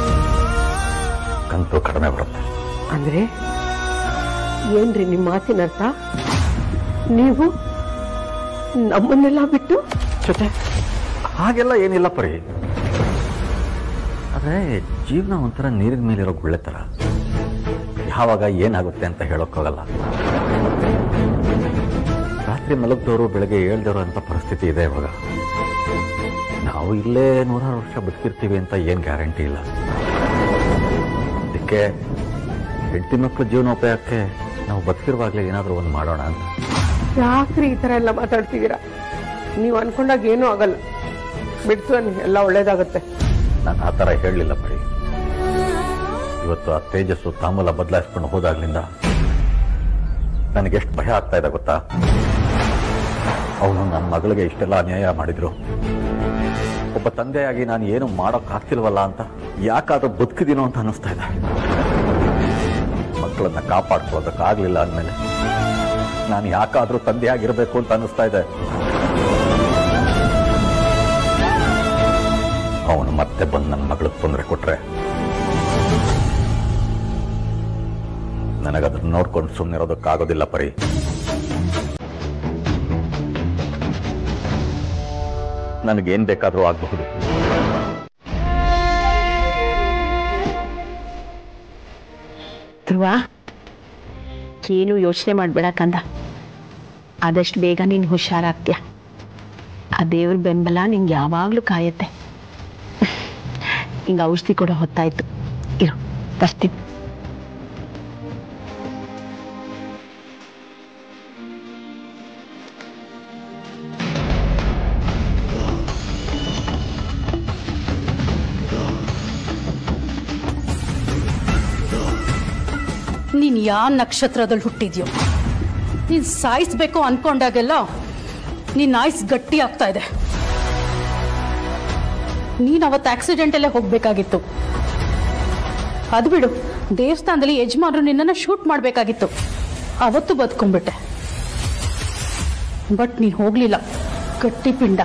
ಕಂತು ಕಡಿಮೆ ಬರುತ್ತೆ ಅಂದ್ರೆ ಏನ್ರಿ ನಿಮ್ಮ ಮಾತಿನ ಅರ್ಥ ನೀವು ನಮ್ಮನ್ನೆಲ್ಲ ಬಿಟ್ಟು ಜೊತೆ ಹಾಗೆಲ್ಲ ಏನಿಲ್ಲ ಪರಿ ಆದರೆ ಜೀವನ ಒಂಥರ ನೀರಿನ ಮೇಲಿರೋ ಗುಳ್ಳೆ ಥರ ಯಾವಾಗ ಏನಾಗುತ್ತೆ ಅಂತ ಹೇಳೋಕ್ಕಾಗಲ್ಲ ರಾತ್ರಿ ಮಲಗಿದವರು ಬೆಳಗ್ಗೆ ಏಳ್ದವರು ಅಂತ ಪರಿಸ್ಥಿತಿ ಇದೆ ಇವಾಗ ನಾವು ಇಲ್ಲೇ ನೂರಾರು ವರ್ಷ ಬದುಕಿರ್ತೀವಿ ಅಂತ ಏನು ಗ್ಯಾರಂಟಿ ಇಲ್ಲ ಅದಕ್ಕೆ ಹೆಂಡತಿ ಮಕ್ಕಳು ಜೀವನೋಪಾಯಕ್ಕೆ ನಾವು ಬದುಕಿರುವಾಗಲೇ ಏನಾದರೂ ಒಂದು ಮಾಡೋಣ ಅಂತ ಯಾಕ್ರಿ ಈ ತರ ಎಲ್ಲ ಮಾತಾಡ್ತಿದ್ದೀರಾ ನೀವು ಅನ್ಕೊಂಡಾಗ ಏನೂ ಆಗಲ್ಲ ಬಿಡ್ತು ಅನ್ನಿ ಎಲ್ಲ ಒಳ್ಳೇದಾಗುತ್ತೆ ನಾನು ಆ ಥರ ಹೇಳಲಿಲ್ಲ ಬರೀ ಇವತ್ತು ಆ ತೇಜಸ್ಸು ತಾಮೂಲ ಬದಲಾಯಿಸ್ಕೊಂಡು ಹೋದಾಗ್ಲಿಂದ ನನಗೆಷ್ಟು ಭಯ ಆಗ್ತಾ ಇದೆ ಗೊತ್ತಾ ಅವನು ನನ್ನ ಮಗಳಿಗೆ ಇಷ್ಟೆಲ್ಲ ಅನ್ಯಾಯ ಮಾಡಿದ್ರು ಒಬ್ಬ ತಂದೆಯಾಗಿ ನಾನು ಏನು ಮಾಡೋಕ್ಕಾಗ್ತಿಲ್ವಲ್ಲ ಅಂತ ಯಾಕಾದ್ರೂ ಬದುಕಿದೀನೋ ಅಂತ ಅನ್ನಿಸ್ತಾ ಇದೆ ಮಕ್ಕಳನ್ನ ಕಾಪಾಡ್ಕೊಳ್ಳೋದಕ್ಕಾಗ್ಲಿಲ್ಲ ಅಂದಮೇಲೆ ನಾನು ಯಾಕಾದ್ರೂ ತಂದೆಯಾಗಿರ್ಬೇಕು ಅಂತ ಅನ್ನಿಸ್ತಾ ಇದೆ ಅವನು ಮತ್ತೆ ಬಂದು ನನ್ನ ಮಗಳಿಗೆ ತೊಂದರೆ ಕೊಟ್ರೆ ನನಗದನ್ನ ನೋಡ್ಕೊಂಡು ಸುಮ್ಮನಿರೋದಕ್ಕಾಗೋದಿಲ್ಲ ಪರಿ ನನಗೇನ್ ಬೇಕಾದ್ರೂ ಆಗಬಹುದು ಧ್ರುವ ಏನು ಯೋಚನೆ ಮಾಡಬೇಡ ಕಂದ ಆದಷ್ಟು ಬೇಗ ನೀನು ಹುಷಾರಾಗ್ತೀಯ ಆ ದೇವ್ರ ಬೆಂಬಲ ನಿಂಗೆ ಯಾವಾಗಲೂ ಕಾಯತ್ತೆ ಹಿಂಗೆ ಔಷಧಿ ಕೊಡೋ ಹೊತ್ತಾಯ್ತು ಇರು ತರ್ತೀನಿ ನೀನ್ ಯಾವ ನಕ್ಷತ್ರದಲ್ಲಿ ಹುಟ್ಟಿದ್ಯೋ ನೀನ್ ಸಾಯಿಸ್ಬೇಕು ಅನ್ಕೊಂಡಾಗೆಲ್ಲ ನಿನ್ನ ಆಯ್ಸ್ ಗಟ್ಟಿ ಆಗ್ತಾ ಇದೆ ನೀನ್ ಅವತ್ತು ಆಕ್ಸಿಡೆಂಟ್ ಅಲ್ಲೇ ಹೋಗ್ಬೇಕಾಗಿತ್ತು ಅದು ಬಿಡು ದೇವಸ್ಥಾನದಲ್ಲಿ ಯಜಮಾನ್ರು ನಿನ್ನನ್ನ ಶೂಟ್ ಮಾಡ್ಬೇಕಾಗಿತ್ತು ಅವತ್ತು ಬದುಕೊಂಡ್ಬಿಟ್ಟೆ ಬಟ್ ನೀನ್ ಹೋಗ್ಲಿಲ್ಲ ಗಟ್ಟಿ ಪಿಂಡ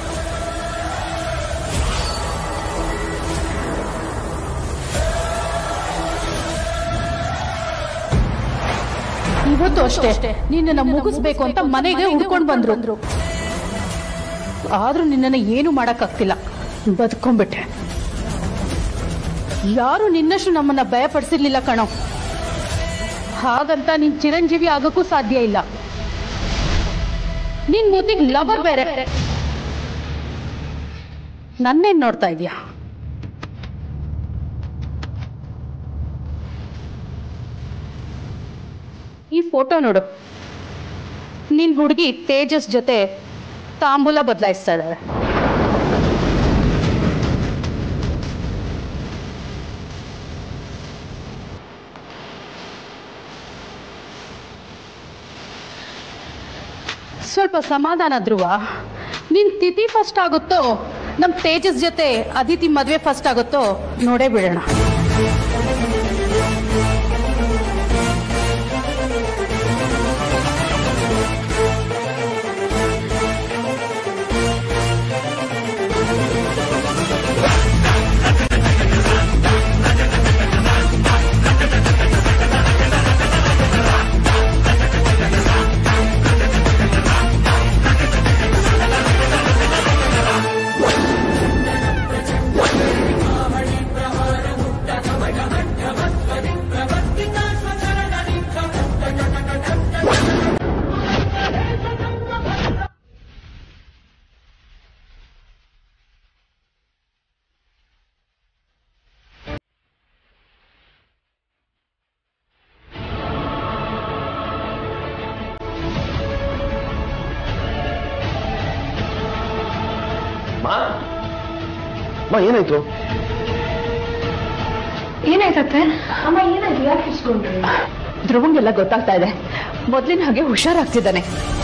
ಇವತ್ತು ಅಷ್ಟೇ ನಿನ್ನನ್ನ ಮುಗಿಸ್ಬೇಕು ಅಂತ ಮನೆಗೆ ಹುಡ್ಕೊಂಡು ಬಂದ್ರು ಆದ್ರೂ ನಿನ್ನನ್ನ ಏನು ಮಾಡಕ್ಕಾಗ್ತಿಲ್ಲ ಬದುಕೊಂಡ್ಬಿಟ್ಟೆ ಯಾರು ನಿನ್ನಷ್ಟು ನಮ್ಮನ್ನ ಭಯಪಡಿಸಿರ್ಲಿಲ್ಲ ಕಣೋ ಹಾಗಂತ ನೀನ್ ಚಿರಂಜೀವಿ ಆಗಕ್ಕೂ ಸಾಧ್ಯ ಇಲ್ಲ ನಿನ್ ಮುದ್ದಿಗ್ ಲವರ್ ಬೇರೆ ನನ್ನೇನ್ ನೋಡ್ತಾ ಇದೀಯಾ ಈ ಫೋಟೋ ನೋಡು ನಿನ್ ಹುಡುಗಿ ತೇಜಸ್ ಜೊತೆ ತಾಂಬೂಲ ಬದಲಾಯಿಸ್ತಾ ಇದ್ದಾರೆ ಸ್ವಲ್ಪ ಸಮಾಧಾನ ಧ್ರುವ ನಿನ್ ತಿಥಿ ಫಸ್ಟ್ ಆಗುತ್ತೋ ನಮ್ ತೇಜಸ್ ಜೊತೆ ಅದಿತಿ ಮದ್ವೆ ಫಸ್ಟ್ ಆಗುತ್ತೋ ನೋಡೇ ಬಿಡೋಣ ಮಾ ಏನಾಯ್ತು ಏನಾಯ್ತತ್ತೆ ಅಮ್ಮ ಏನಾಯ್ತು ಯಾಕೆ ಇಸ್ಕೊಂಡ್ರಿ ಧ್ರುವಂಗೆಲ್ಲ ಗೊತ್ತಾಗ್ತಾ ಇದೆ ಮೊದ್ಲಿನ ಹಾಗೆ ಹುಷಾರಾಗ್ತಿದ್ದಾನೆ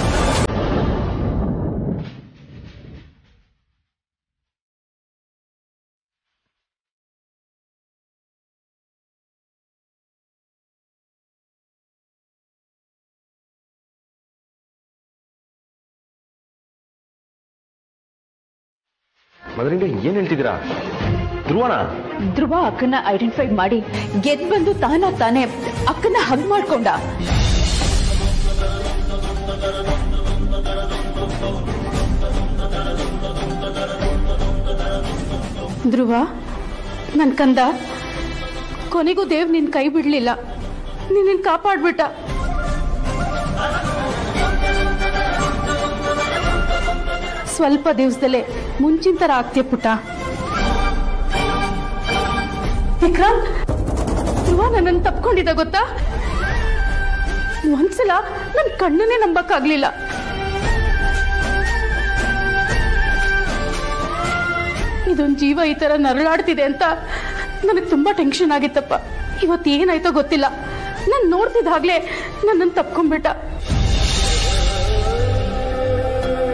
ಮದರಿಂದ ಏನ್ ಹೇಳ್ತಿದ್ದೀರಾ ಧ್ರುವಣ ಧ್ರುವ ಅಕ್ಕನ ಐಡೆಂಟಿಫೈ ಮಾಡಿ ಗೆದ್ ಬಂದು ತಾನ ತಾನೇ ಅಕ್ಕನ ಹಗ್ ಮಾಡ್ಕೊಂಡ ಧ್ರುವ ನನ್ ಕಂದ ಕೊನೆಗೂ ದೇವ್ ನಿನ್ ಕೈ ಬಿಡ್ಲಿಲ್ಲ ನಿನ್ನ ಕಾಪಾಡ್ಬಿಟ್ಟ ಸ್ವಲ್ಪ ದಿವಸದಲ್ಲೇ ಮುಂಚಿನ ತರ ಆಗ್ತೀಯ ಪುಟ್ಟ ವಿಕ್ರಮ್ ಧ್ರುವ ನನ್ನನ್ನು ತಪ್ಕೊಂಡಿದ್ದ ಗೊತ್ತಾ ಒಂದ್ಸಲ ನನ್ ಕಣ್ಣನ್ನೇ ನಂಬಕ್ಕಾಗ್ಲಿಲ್ಲ ಇದೊಂದ್ ಜೀವ ಈ ತರ ನರಳಾಡ್ತಿದೆ ಅಂತ ನನಗೆ ತುಂಬಾ ಟೆನ್ಷನ್ ಆಗಿತ್ತಪ್ಪ ಇವತ್ತು ಏನಾಯ್ತೋ ಗೊತ್ತಿಲ್ಲ ನಾನ್ ನೋಡ್ತಿದ್ದಾಗ್ಲೇ ನನ್ನನ್ನು ತಪ್ಕೊಂಡ್ಬಿಟ್ಟ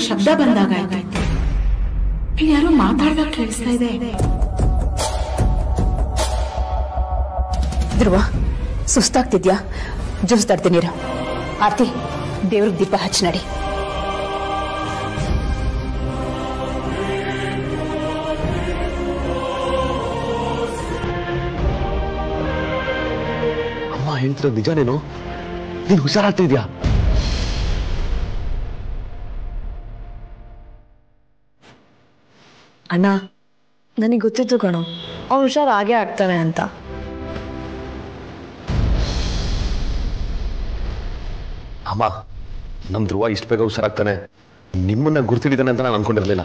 ಶಬ್ದ ಬಂದಾಗಾಯ್ತು ಇಲ್ಲಿ ಯಾರೋ ಮಾತಾಡ್ದಾಗ ಕೇಳಿಸ್ತಾ ಇದೆ ಧ್ರುವ ಸುಸ್ತಾಗ್ತಿದ್ಯಾ ಜ್ಯೂಸ್ ತರ್ತೀನಿರ ಆರ್ತಿ ದೇವ್ರಿಗೆ ದೀಪ ಹಚ್ಚಿ ನಡಿ ಅಮ್ಮ ಹೇಳ್ತಿರೋದು ನಿಜನೇನು ನೀನ್ ಹುಷಾರಾಗ್ತಿದ್ಯಾ ಅಣ್ಣ ನನಗೆ ಗೊತ್ತಿತ್ತು ಕಣೋ ಅವ್ನು ಹುಷಾರ್ ಆಗೇ ಆಗ್ತಾನೆ ಅಂತ ಅಮ್ಮ ನಮ್ ಧ್ರುವ ಇಷ್ಟ ಬೇಗ ಹುಷಾರಾಗ್ತಾನೆ ನಿಮ್ಮನ್ನ ಗುರ್ತಿಡಿದಾನೆ ಅಂತ ನಾನು ಅನ್ಕೊಂಡಿರ್ಲಿಲ್ಲ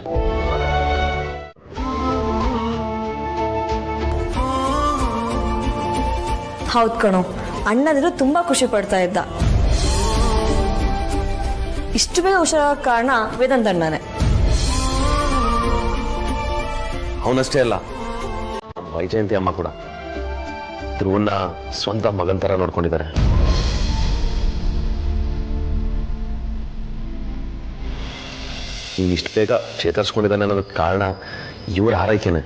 ಹೌದ್ ಕಣೋ ಅಣ್ಣದಿರೋ ತುಂಬಾ ಖುಷಿ ಪಡ್ತಾ ಇದ್ದ ಇಷ್ಟು ಬೇಗ ಹುಷಾರಾಗ ಕಾರಣ ವೇದಾಂತ್ ಅಣ್ಣನೇ ಅವನಷ್ಟೇ ಅಲ್ಲ ನಮ್ ವೈಜಯಂತಿ ಅಮ್ಮ ಕೂಡ ಧ್ರುವನ್ನ ಸ್ವಂತ ಮಗನ್ ತರ ನೋಡ್ಕೊಂಡಿದ್ದಾರೆ ನೀನ್ ಇಷ್ಟು ಬೇಗ ಚೇತರಿಸ್ಕೊಂಡಿದ್ದಾನೆ ಅನ್ನೋದಕ್ಕೆ ಕಾರಣ ಇವ್ರ ಹಾರೈಕೆನೆ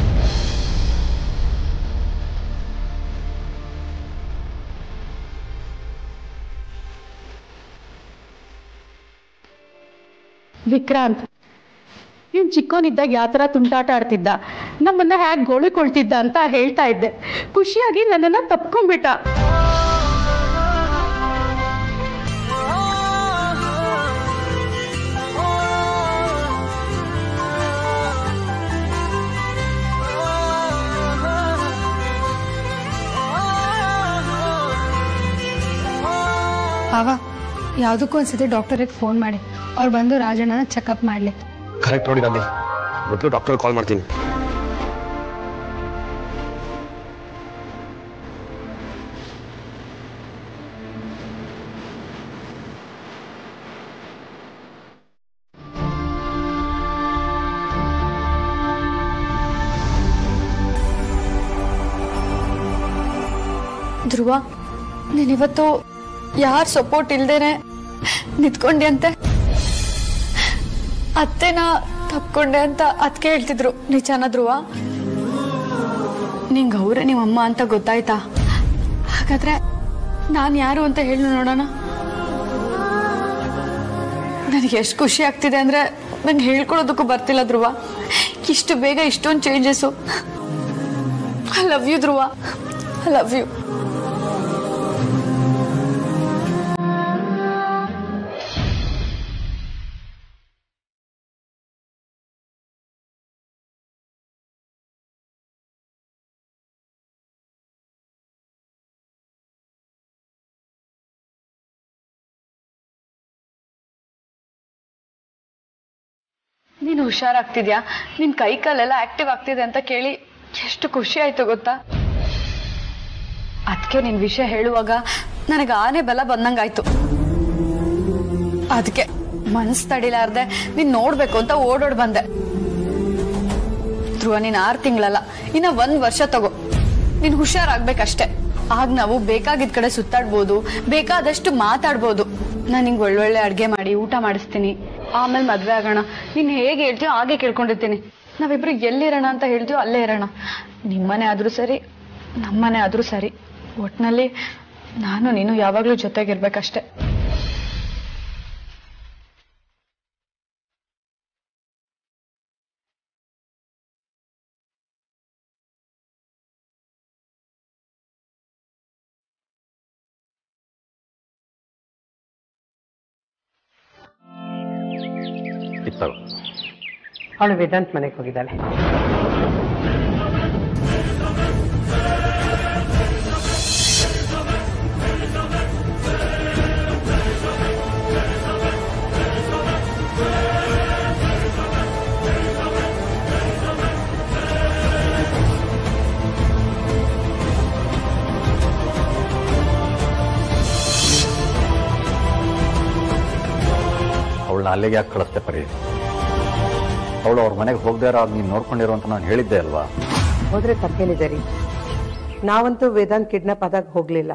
ವಿಕ್ರಾಂತ್ ಇವ್ನು ಚಿಕ್ಕವನಿದ್ದಾಗ ಯಾವ ಥರ ತುಂಟಾಟ ಆಡ್ತಿದ್ದ ನಮ್ಮನ್ನ ಹ್ಯಾಕ್ ಗೋಳಿಕೊಳ್ತಿದ್ದ ಅಂತ ಹೇಳ್ತಾ ಇದ್ದೆ ಖುಷಿಯಾಗಿ ನನ್ನನ್ನ ತಪ್ಕೊಂಡ್ಬಿಟ್ಟ ಭಾವ ಯಾವುದಕ್ಕೂ ಒಂದ್ಸತಿ ಡಾಕ್ಟರಿಗೆ ಫೋನ್ ಮಾಡಿ ಅವ್ರು ಬಂದು ರಾಜಣ್ಣನ ಚೆಕಪ್ ಮಾಡಲಿ ಕರೆಕ್ಟ್ ನೋಡಿ ನಾನು ಮೊದಲು ಡಾಕ್ಟರ್ ಕಾಲ್ ಮಾಡ್ತೀನಿ ಧ್ರುವ ನೀನಿವತ್ತು ಯಾರ ಸಪೋರ್ಟ್ ಇಲ್ದೇನೆ ನಿಂತ್ಕೊಂಡೆ ಅಂತೆ ಅತ್ತೆನ ತಪ್ಕೊಂಡೆ ಅಂತ ಅದಕ್ಕೆ ಹೇಳ್ತಿದ್ರು ನಿಜಾನ ಧ್ರುವ ನಿಂಗೆ ಅವರೇ ನಿಮ್ಮಮ್ಮ ಅಂತ ಗೊತ್ತಾಯ್ತಾ ಹಾಗಾದ್ರೆ ನಾನು ಯಾರು ಅಂತ ಹೇಳಿ ನೋಡೋಣ ನನಗೆ ಎಷ್ಟು ಖುಷಿ ಆಗ್ತಿದೆ ಅಂದ್ರೆ ನಂಗೆ ಹೇಳ್ಕೊಳ್ಳೋದಕ್ಕೂ ಬರ್ತಿಲ್ಲ ಧ್ರುವ ಇಷ್ಟು ಬೇಗ ಇಷ್ಟೊಂದು changes I love you Dhruva I love you ನೀನು ಹುಷಾರಾಗ್ತಿದ್ಯಾ ನಿನ್ ಕೈ ಕಾಲೆಲ್ಲ ಆಕ್ಟಿವ್ ಆಗ್ತಿದೆ ಅಂತ ಕೇಳಿ ಎಷ್ಟು ಖುಷಿ ಆಯ್ತು ಗೊತ್ತಾ ಅದಕ್ಕೆ ನಿನ್ ವಿಷಯ ಹೇಳುವಾಗ ನನಗೆ ಆನೆ ಬಲ ಬಂದಂಗಾಯ್ತು ಅದಕ್ಕೆ ಮನಸ್ಸು ತಡಿಲಾರ್ದೆ ನೀನ್ ನೋಡ್ಬೇಕು ಅಂತ ಓಡೋಡ್ ಬಂದೆ ಧ್ರುವ ನೀನ್ ಆರು ತಿಂಗಳಲ್ಲ ಇನ್ನ ಒಂದ್ ವರ್ಷ ತಗೋ ನೀನ್ ಹುಷಾರಾಗ್ಬೇಕಷ್ಟೆ ಆಗ ನಾವು ಬೇಕಾಗಿದ್ ಕಡೆ ಸುತ್ತಾಡ್ಬೋದು ಬೇಕಾದಷ್ಟು ಮಾತಾಡ್ಬೋದು ನಾನು ನಿಂಗೆ ಒಳ್ಳೊಳ್ಳೆ ಅಡ್ಗೆ ಮಾಡಿ ಊಟ ಮಾಡಿಸ್ತೀನಿ ಆಮೇಲೆ ಮದ್ವೆ ಆಗೋಣ ನೀನ್ ಹೇಗೆ ಹೇಳ್ತೀಯೋ ಹಾಗೆ ಕೇಳ್ಕೊಂಡಿರ್ತೀನಿ ನಾವಿಬ್ರು ಎಲ್ಲಿರೋಣ ಅಂತ ಹೇಳ್ತೀಯೋ ಅಲ್ಲೇ ಇರೋಣ ನಿಮ್ಮನೆ ಆದ್ರೂ ಸರಿ ನಮ್ಮನೆ ಆದ್ರೂ ಸರಿ ಒಟ್ನಲ್ಲಿ ನಾನು ನೀನು ಯಾವಾಗ್ಲೂ ಜೊತೆಗಿರ್ಬೇಕಷ್ಟೆ ಇತ್ತಳು ಅವಳು ವೇದಾಂತ್ ಮನೆಗೆ ಹೋಗಿದ್ದಾಳೆ ಅವಳನ್ನ ಅಲ್ಲಿಗೆ ಯಾಕೆ ಕಳಿಸ್ತೆ ಪರಿ ಅವಳು ಅವ್ರ ಮನೆಗೆ ಹೋಗದೇ ಇರೋ ನೀನು ನೋಡ್ಕೊಂಡಿರೋ ಅಂತ ನಾನು ಹೇಳಿದ್ದೆ ಅಲ್ವಾ ಹೋದ್ರೆ ತಪ್ಪೇನಿದೆ ರೀ ನಾವಂತೂ ವೇದಾಂತ್ ಕಿಡ್ನಾಪ್ ಆದಾಗ ಹೋಗ್ಲಿಲ್ಲ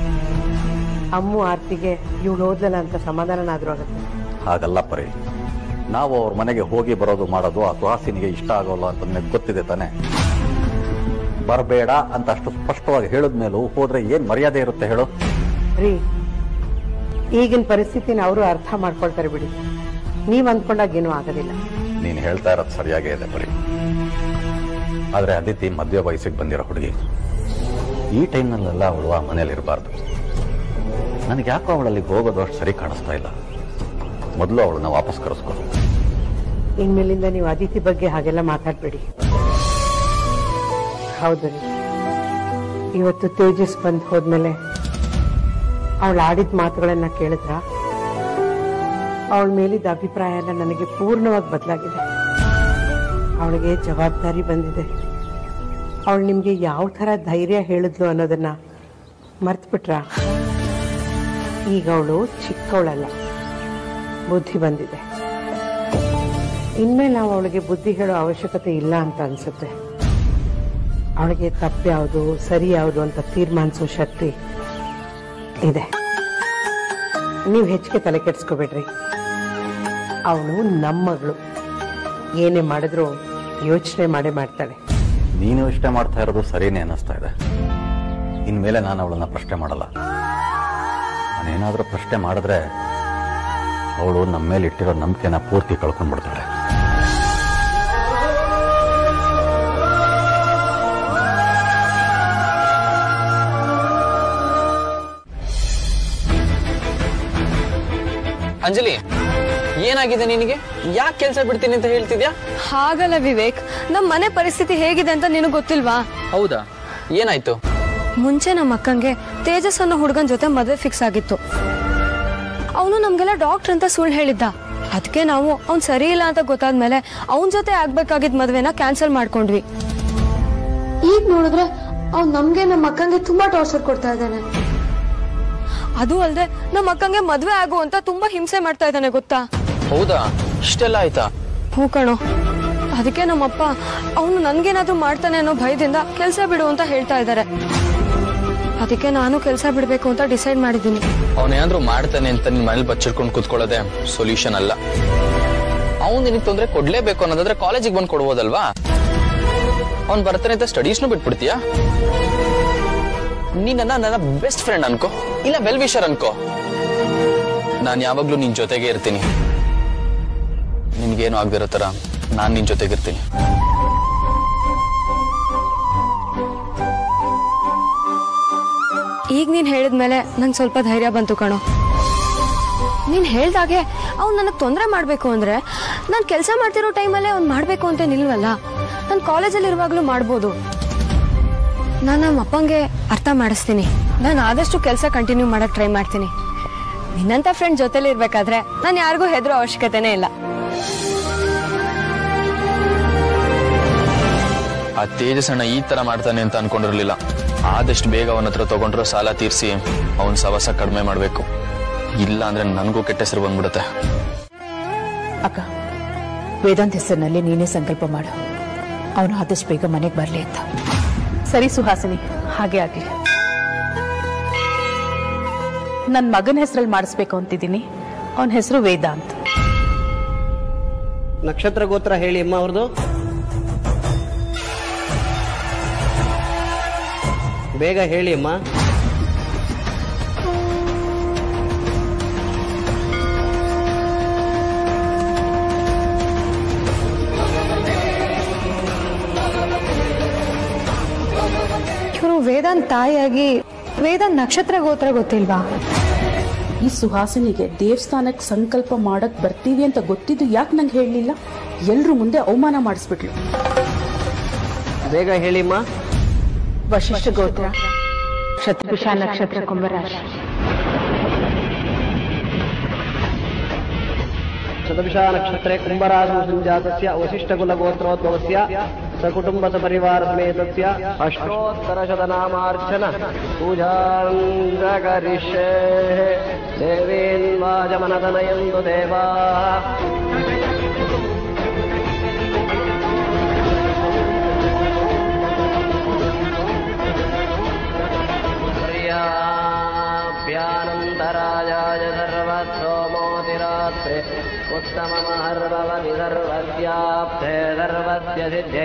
ಅಮ್ಮು ಆರ್ತಿಗೆ ಇವಳು ಓದ್ಲಲ್ಲ ಅಂತ ಸಮಾಧಾನನಾದ್ರೂ ಆಗುತ್ತೆ ಹಾಗಲ್ಲ ಪರಿ ನಾವು ಅವ್ರ ಮನೆಗೆ ಹೋಗಿ ಬರೋದು ಮಾಡೋದು ಆ ಸುಹಾಸಿನಿಗೆ ಇಷ್ಟ ಆಗೋಲ್ಲ ಅಂತ ನಿನಗೆ ಗೊತ್ತಿದೆ ತಾನೆ ಬರಬೇಡ ಅಂತ ಅಷ್ಟು ಸ್ಪಷ್ಟವಾಗಿ ಹೇಳಿದ ಮೇಲೂ ಹೋದ್ರೆ ಏನ್ ಮರ್ಯಾದೆ ಇರುತ್ತೆ ಹೇಳು ರೀ ಈಗಿನ ಪರಿಸ್ಥಿತಿನ ಅವರು ಅರ್ಥ ಮಾಡ್ಕೊಳ್ತಾರೆ ಬಿಡಿ ನೀವ್ ಅಂದ್ಕೊಂಡಾಗ ಏನೂ ಆಗೋದಿಲ್ಲ ನೀನು ಹೇಳ್ತಾ ಇರೋದು ಸರಿಯಾಗೇ ಇದೆ ಬರೀ ಆದ್ರೆ ಅದಿತಿ ಮದುವೆ ವಯಸ್ಸಿಗೆ ಬಂದಿರೋ ಹುಡುಗಿ ಈ ಟೈಮ್ನಲ್ಲೆಲ್ಲ ಅವಳು ಆ ಮನೇಲಿ ಇರಬಾರ್ದು ನನಗೆ ಯಾಕೋ ಅವಳಲ್ಲಿ ಹೋಗೋದು ಅಷ್ಟು ಸರಿ ಕಾಣಿಸ್ತಾ ಇಲ್ಲ ಮೊದಲು ಅವಳನ್ನ ವಾಪಸ್ ಕರೆಸ್ಕೊ ಇನ್ಮೇಲಿಂದ ನೀವು ಅದಿತಿ ಬಗ್ಗೆ ಹಾಗೆಲ್ಲ ಮಾತಾಡ್ಬೇಡಿ ಹೌದು ರೀ ಇವತ್ತು ತೇಜಸ್ ಬಂದ್ ಹೋದ್ಮೇಲೆ ಅವಳು ಆಡಿದ ಮಾತುಗಳನ್ನ ಕೇಳಿದ್ರ ಅವಳ ಮೇಲಿದ್ದ ಅಭಿಪ್ರಾಯ ಎಲ್ಲ ನನಗೆ ಪೂರ್ಣವಾಗಿ ಬದಲಾಗಿದೆ ಅವಳಿಗೆ ಜವಾಬ್ದಾರಿ ಬಂದಿದೆ ಅವಳು ನಿಮ್ಗೆ ಯಾವ ತರ ಧೈರ್ಯ ಹೇಳಿದ್ಲು ಅನ್ನೋದನ್ನ ಮರ್ತ್ಬಿಟ್ರ ಈಗ ಅವಳು ಚಿಕ್ಕವಳಲ್ಲ ಬುದ್ಧಿ ಬಂದಿದೆ ಇನ್ಮೇಲೆ ನಾವು ಅವಳಿಗೆ ಬುದ್ಧಿ ಹೇಳೋ ಅವಶ್ಯಕತೆ ಇಲ್ಲ ಅಂತ ಅನ್ಸುತ್ತೆ ಅವಳಿಗೆ ತಪ್ಪು ಯಾವುದು ಸರಿ ಯಾವುದು ಅಂತ ತೀರ್ಮಾನಿಸೋ ಶಕ್ತಿ ಇದೆ ನೀವು ಹೆಚ್ಚಿಗೆ ತಲೆ ಕೆಡಿಸ್ಕೋಬೇಡ್ರಿ ಅವಳು ನಮ್ಮ ಮಗಳು ಏನೇ ಮಾಡಿದ್ರು ಯೋಚನೆ ಮಾಡೇ ಮಾಡ್ತಾಳೆ ನೀನು ಇಷ್ಟ ಮಾಡ್ತಾ ಇರೋದು ಸರಿನೇ ಅನ್ನಿಸ್ತಾ ಇದೆ ಇನ್ಮೇಲೆ ನಾನು ಅವಳನ್ನ ಪ್ರಶ್ನೆ ಮಾಡಲ್ಲ ನಾನೇನಾದ್ರೂ ಪ್ರಶ್ನೆ ಮಾಡಿದ್ರೆ ಅವಳು ನಮ್ಮ ಮೇಲೆ ಇಟ್ಟಿರೋ ನಂಬಿಕೆನ ಪೂರ್ತಿ ಕಳ್ಕೊಂಡ್ಬಿಡ್ತಾಳೆ ಅಂಜಲಿ ಏನಾಗಿದೆ ನಿನಗೆ ಯಾಕೆ ಕೆಲಸ ಬಿಡ್ತೀನಿ ಅಂತ ಹೇಳ್ತಿದ್ಯಾ ಹಾಗಲ್ಲ ವಿವೇಕ್ ನಮ್ ಮನೆ ಪರಿಸ್ಥಿತಿ ಹೇಗಿದೆ ಅಂತ ನಿನಗ್ ಗೊತ್ತಿಲ್ವಾ ಹೌದಾ ಏನಾಯ್ತು ಮುಂಚೆ ನಮ್ಮ ಅಕ್ಕಂಗೆ ತೇಜಸ್ ಅನ್ನೋ ಹುಡುಗನ್ ಜೊತೆ ಮದ್ವೆ ಫಿಕ್ಸ್ ಆಗಿತ್ತು ಅವನು ನಮ್ಗೆಲ್ಲ ಡಾಕ್ಟರ್ ಅಂತ ಸುಳ್ಳು ಹೇಳಿದ್ದ ಅದಕ್ಕೆ ನಾವು ಅವ್ನ್ ಸರಿ ಇಲ್ಲ ಅಂತ ಗೊತ್ತಾದ್ಮೇಲೆ ಅವನ್ ಜೊತೆ ಆಗ್ಬೇಕಾಗಿದ್ ಮದ್ವೆನ ಕ್ಯಾನ್ಸಲ್ ಮಾಡ್ಕೊಂಡ್ವಿ ಈಗ ನೋಡಿದ್ರೆ ಅವ್ನ್ ನಮ್ಗೆ ನಮ್ಮ ಅಕ್ಕಂಗೆ ತುಂಬಾ ಟಾರ್ಚರ್ ಕೊಡ್ತಾ ಇದ್ದಾನೆ ಅದು ಅಲ್ದೆ ನಮ್ಮ ಅಕ್ಕಂಗೆ ಮದ್ವೆ ಆಗು ಅಂತ ತುಂಬಾ ಹಿಂಸೆ ಮಾಡ್ತಾ ಇದ್ದಾನೆ ಗೊತ್ತಾ ಹೌದಾ ಇಷ್ಟೆಲ್ಲ ಆಯ್ತಾ ಹ್ಞೂ ಕಣೋ ಅದಕ್ಕೆ ನಮ್ಮಪ್ಪ ಅವನು ನನ್ಗೇನಾದ್ರೂ ಮಾಡ್ತಾನೆ ಅನ್ನೋ ಭಯದಿಂದ ಕೆಲಸ ಬಿಡು ಅಂತ ಹೇಳ್ತಾ ಇದ್ದಾರೆ ಅದಕ್ಕೆ ನಾನು ಕೆಲಸ ಬಿಡ್ಬೇಕು ಅಂತ ಡಿಸೈಡ್ ಮಾಡಿದ್ದೀನಿ ಅವನೇನಾದ್ರೂ ಮಾಡ್ತಾನೆ ಅಂತ ನಿನ್ ಮನೇಲಿ ಬಚ್ಚಿಡ್ಕೊಂಡು ಕುತ್ಕೊಳ್ಳೋದೆ ಸೊಲ್ಯೂಷನ್ ಅಲ್ಲ ಅವ್ನು ನಿನಗೆ ತೊಂದ್ರೆ ಕೊಡ್ಲೇಬೇಕು ಅನ್ನೋದಾದ್ರೆ ಕಾಲೇಜಿಗೆ ಬಂದು ಕೊಡ್ಬೋದಲ್ವಾ ಅವ್ನ್ ಬರ್ತಾನೆ ಅಂತ ಸ್ಟಡೀಸ್ನು ಬಿಟ್ಬಿಡ್ತೀಯಾ ನೀ ನನ್ನ ನನ್ನ ಬೆಸ್ಟ್ ಫ್ರೆಂಡ್ ಅನ್ಕೋ ಇಲ್ಲ ವೆಲ್ ವಿಷರ್ ಅನ್ಕೋ ನಾನು ಯಾವಾಗ್ಲೂ ನಿನ್ ಜೊತೆಗೆ ಇರ್ತೀನಿ ನಿನ್ಗೇನು ಆಗ್ದಿರೋ ತರ ನಾನ್ ನಿನ್ ಜೊತೆಗಿರ್ತೀನಿ ಈಗ ನೀನ್ ಹೇಳಿದ್ಮೇಲೆ ನಂಗೆ ಸ್ವಲ್ಪ ಧೈರ್ಯ ಬಂತು ಕಣೋ ನೀನ್ ಹೇಳ್ದಾಗೆ ಅವ್ನು ನನಗೆ ತೊಂದರೆ ಮಾಡಬೇಕು ಅಂದ್ರೆ ನಾನು ಕೆಲಸ ಮಾಡ್ತಿರೋ ಟೈಮಲ್ಲೇ ಅವ್ನು ಮಾಡಬೇಕು ಅಂತ ನಿಲ್ವಲ್ಲ ನಾನು ಕಾಲೇಜಲ್ಲಿ ಇರುವಾಗಲೂ ಮಾಡ್ಬೋದು ನಾನು ನಮ್ಮ ಅಪ್ಪಂಗೆ ಅರ್ಥ ಮಾಡಿಸ್ತೀನಿ ನಾನು ಆದಷ್ಟು ಕೆಲಸ ಕಂಟಿನ್ಯೂ ಮಾಡಕ್ ಟ್ರೈ ಮಾಡ್ತೀನಿ ನಿನ್ನಂತ ಫ್ರೆಂಡ್ ಜೊತೆಲಿ ಇರ್ಬೇಕಾದ್ರೆ ನಾನು ಯಾರಿಗೂ ಹೆದರೋ ಅವಶ್ಯಕತೆನೇ ಇಲ್ಲ ಆ ತೇಜಸ್ಸಣ್ಣ ಈ ತರ ಮಾಡ್ತಾನೆ ಅಂತ ಅನ್ಕೊಂಡಿರ್ಲಿಲ್ಲ ಆದಷ್ಟು ಬೇಗ ಅವನ ಹತ್ರ ತಗೊಂಡ್ರೋ ಸಾಲ ತೀರಿಸಿ ಅವನ್ ಸವಸ ಕಡಿಮೆ ಮಾಡ್ಬೇಕು ಇಲ್ಲ ಅಂದ್ರೆ ನನ್ಗೂ ಕೆಟ್ಟ ಹೆಸರು ಬಂದ್ಬಿಡುತ್ತೆ ಅಕ್ಕ ವೇದಾಂತ್ ಹೆಸರಿನಲ್ಲಿ ನೀನೇ ಸಂಕಲ್ಪ ಮಾಡು ಅವನು ಆದಷ್ಟು ಬೇಗ ಮನೆಗೆ ಬರಲಿ ಅಂತ ಸರಿ ಸುಹಾಸಿನಿ ಹಾಗೆ ಆಗ್ಲಿ ನನ್ನ ಮಗನ ಹೆಸರಲ್ಲಿ ಮಾಡಿಸ್ಬೇಕು ಅಂತಿದ್ದೀನಿ ಅವನ ಹೆಸರು ವೇದಾಂತ್ ನಕ್ಷತ್ರ ಗೋತ್ರ ಹೇಳಿ ಅಮ್ಮ ಅವ್ರದ್ದು ಬೇಗ ಹೇಳಿ ಅಮ್ಮ ಇವರು ವೇದಾಂತ್ ತಾಯಿಯಾಗಿ ವೇದಾಂತ್ ನಕ್ಷತ್ರ ಗೋತ್ರ ಗೊತ್ತಿಲ್ವಾ ಈ ಸುಹಾಸಿನಿಗೆ ದೇವಸ್ಥಾನಕ್ಕೆ ಸಂಕಲ್ಪ ಮಾಡಕ್ ಬರ್ತೀವಿ ಅಂತ ಗೊತ್ತಿದ್ದು ಯಾಕೆ ನಂಗೆ ಹೇಳಲಿಲ್ಲ ಎಲ್ರ ಮುಂದೆ ಅವಮಾನ ಮಾಡಿಸ್ಬಿಟ್ಲು ಬೇಗ ಹೇಳಿ ಅಮ್ಮ ವಶಿಷ್ಠ ಗೋತ್ರ ಶತಭಿಷ ನಕ್ಷತ್ರ ಕುಂಭರಾಶಿ ಶತಭಿಷಾ ನಕ್ಷತ್ರೆ ಕುಂಭರಾಶು ಸಂಜಾತಸ್ಯ ವಸಿಷ್ಠಕುಲಗೋತ್ರೋದ್ಭವಸ್ಯ ಸಕುಟುಂಬ ಸಪರಿವಾರ ಸಮೇತಸ್ಯ ಅಷ್ಟೋತ್ತರ ಶತನಾಮಾರ್ಚನ ಪೂಜಾಂಗ ಕರಿಷ್ಯೆ ದೇವೇನ್ವಾಜಮನದನಯಂದು ದೇವಾ प्रियाभ्यानन्तरायाय सर्वसोमोतिरात्रे उत्तममहर्भवति सर्वस्याप्ते सर्वस्य सिद्धे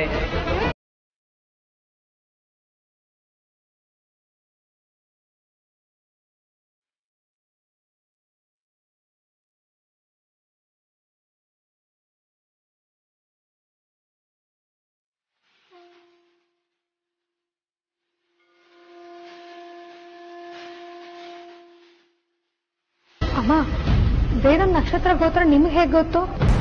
ಅಮ್ಮ ವೇದಂ ನಕ್ಷತ್ರ ಗೋತ್ರ ನಿಮ್ಗೆ ಹೇಗೆ ಗೊತ್ತು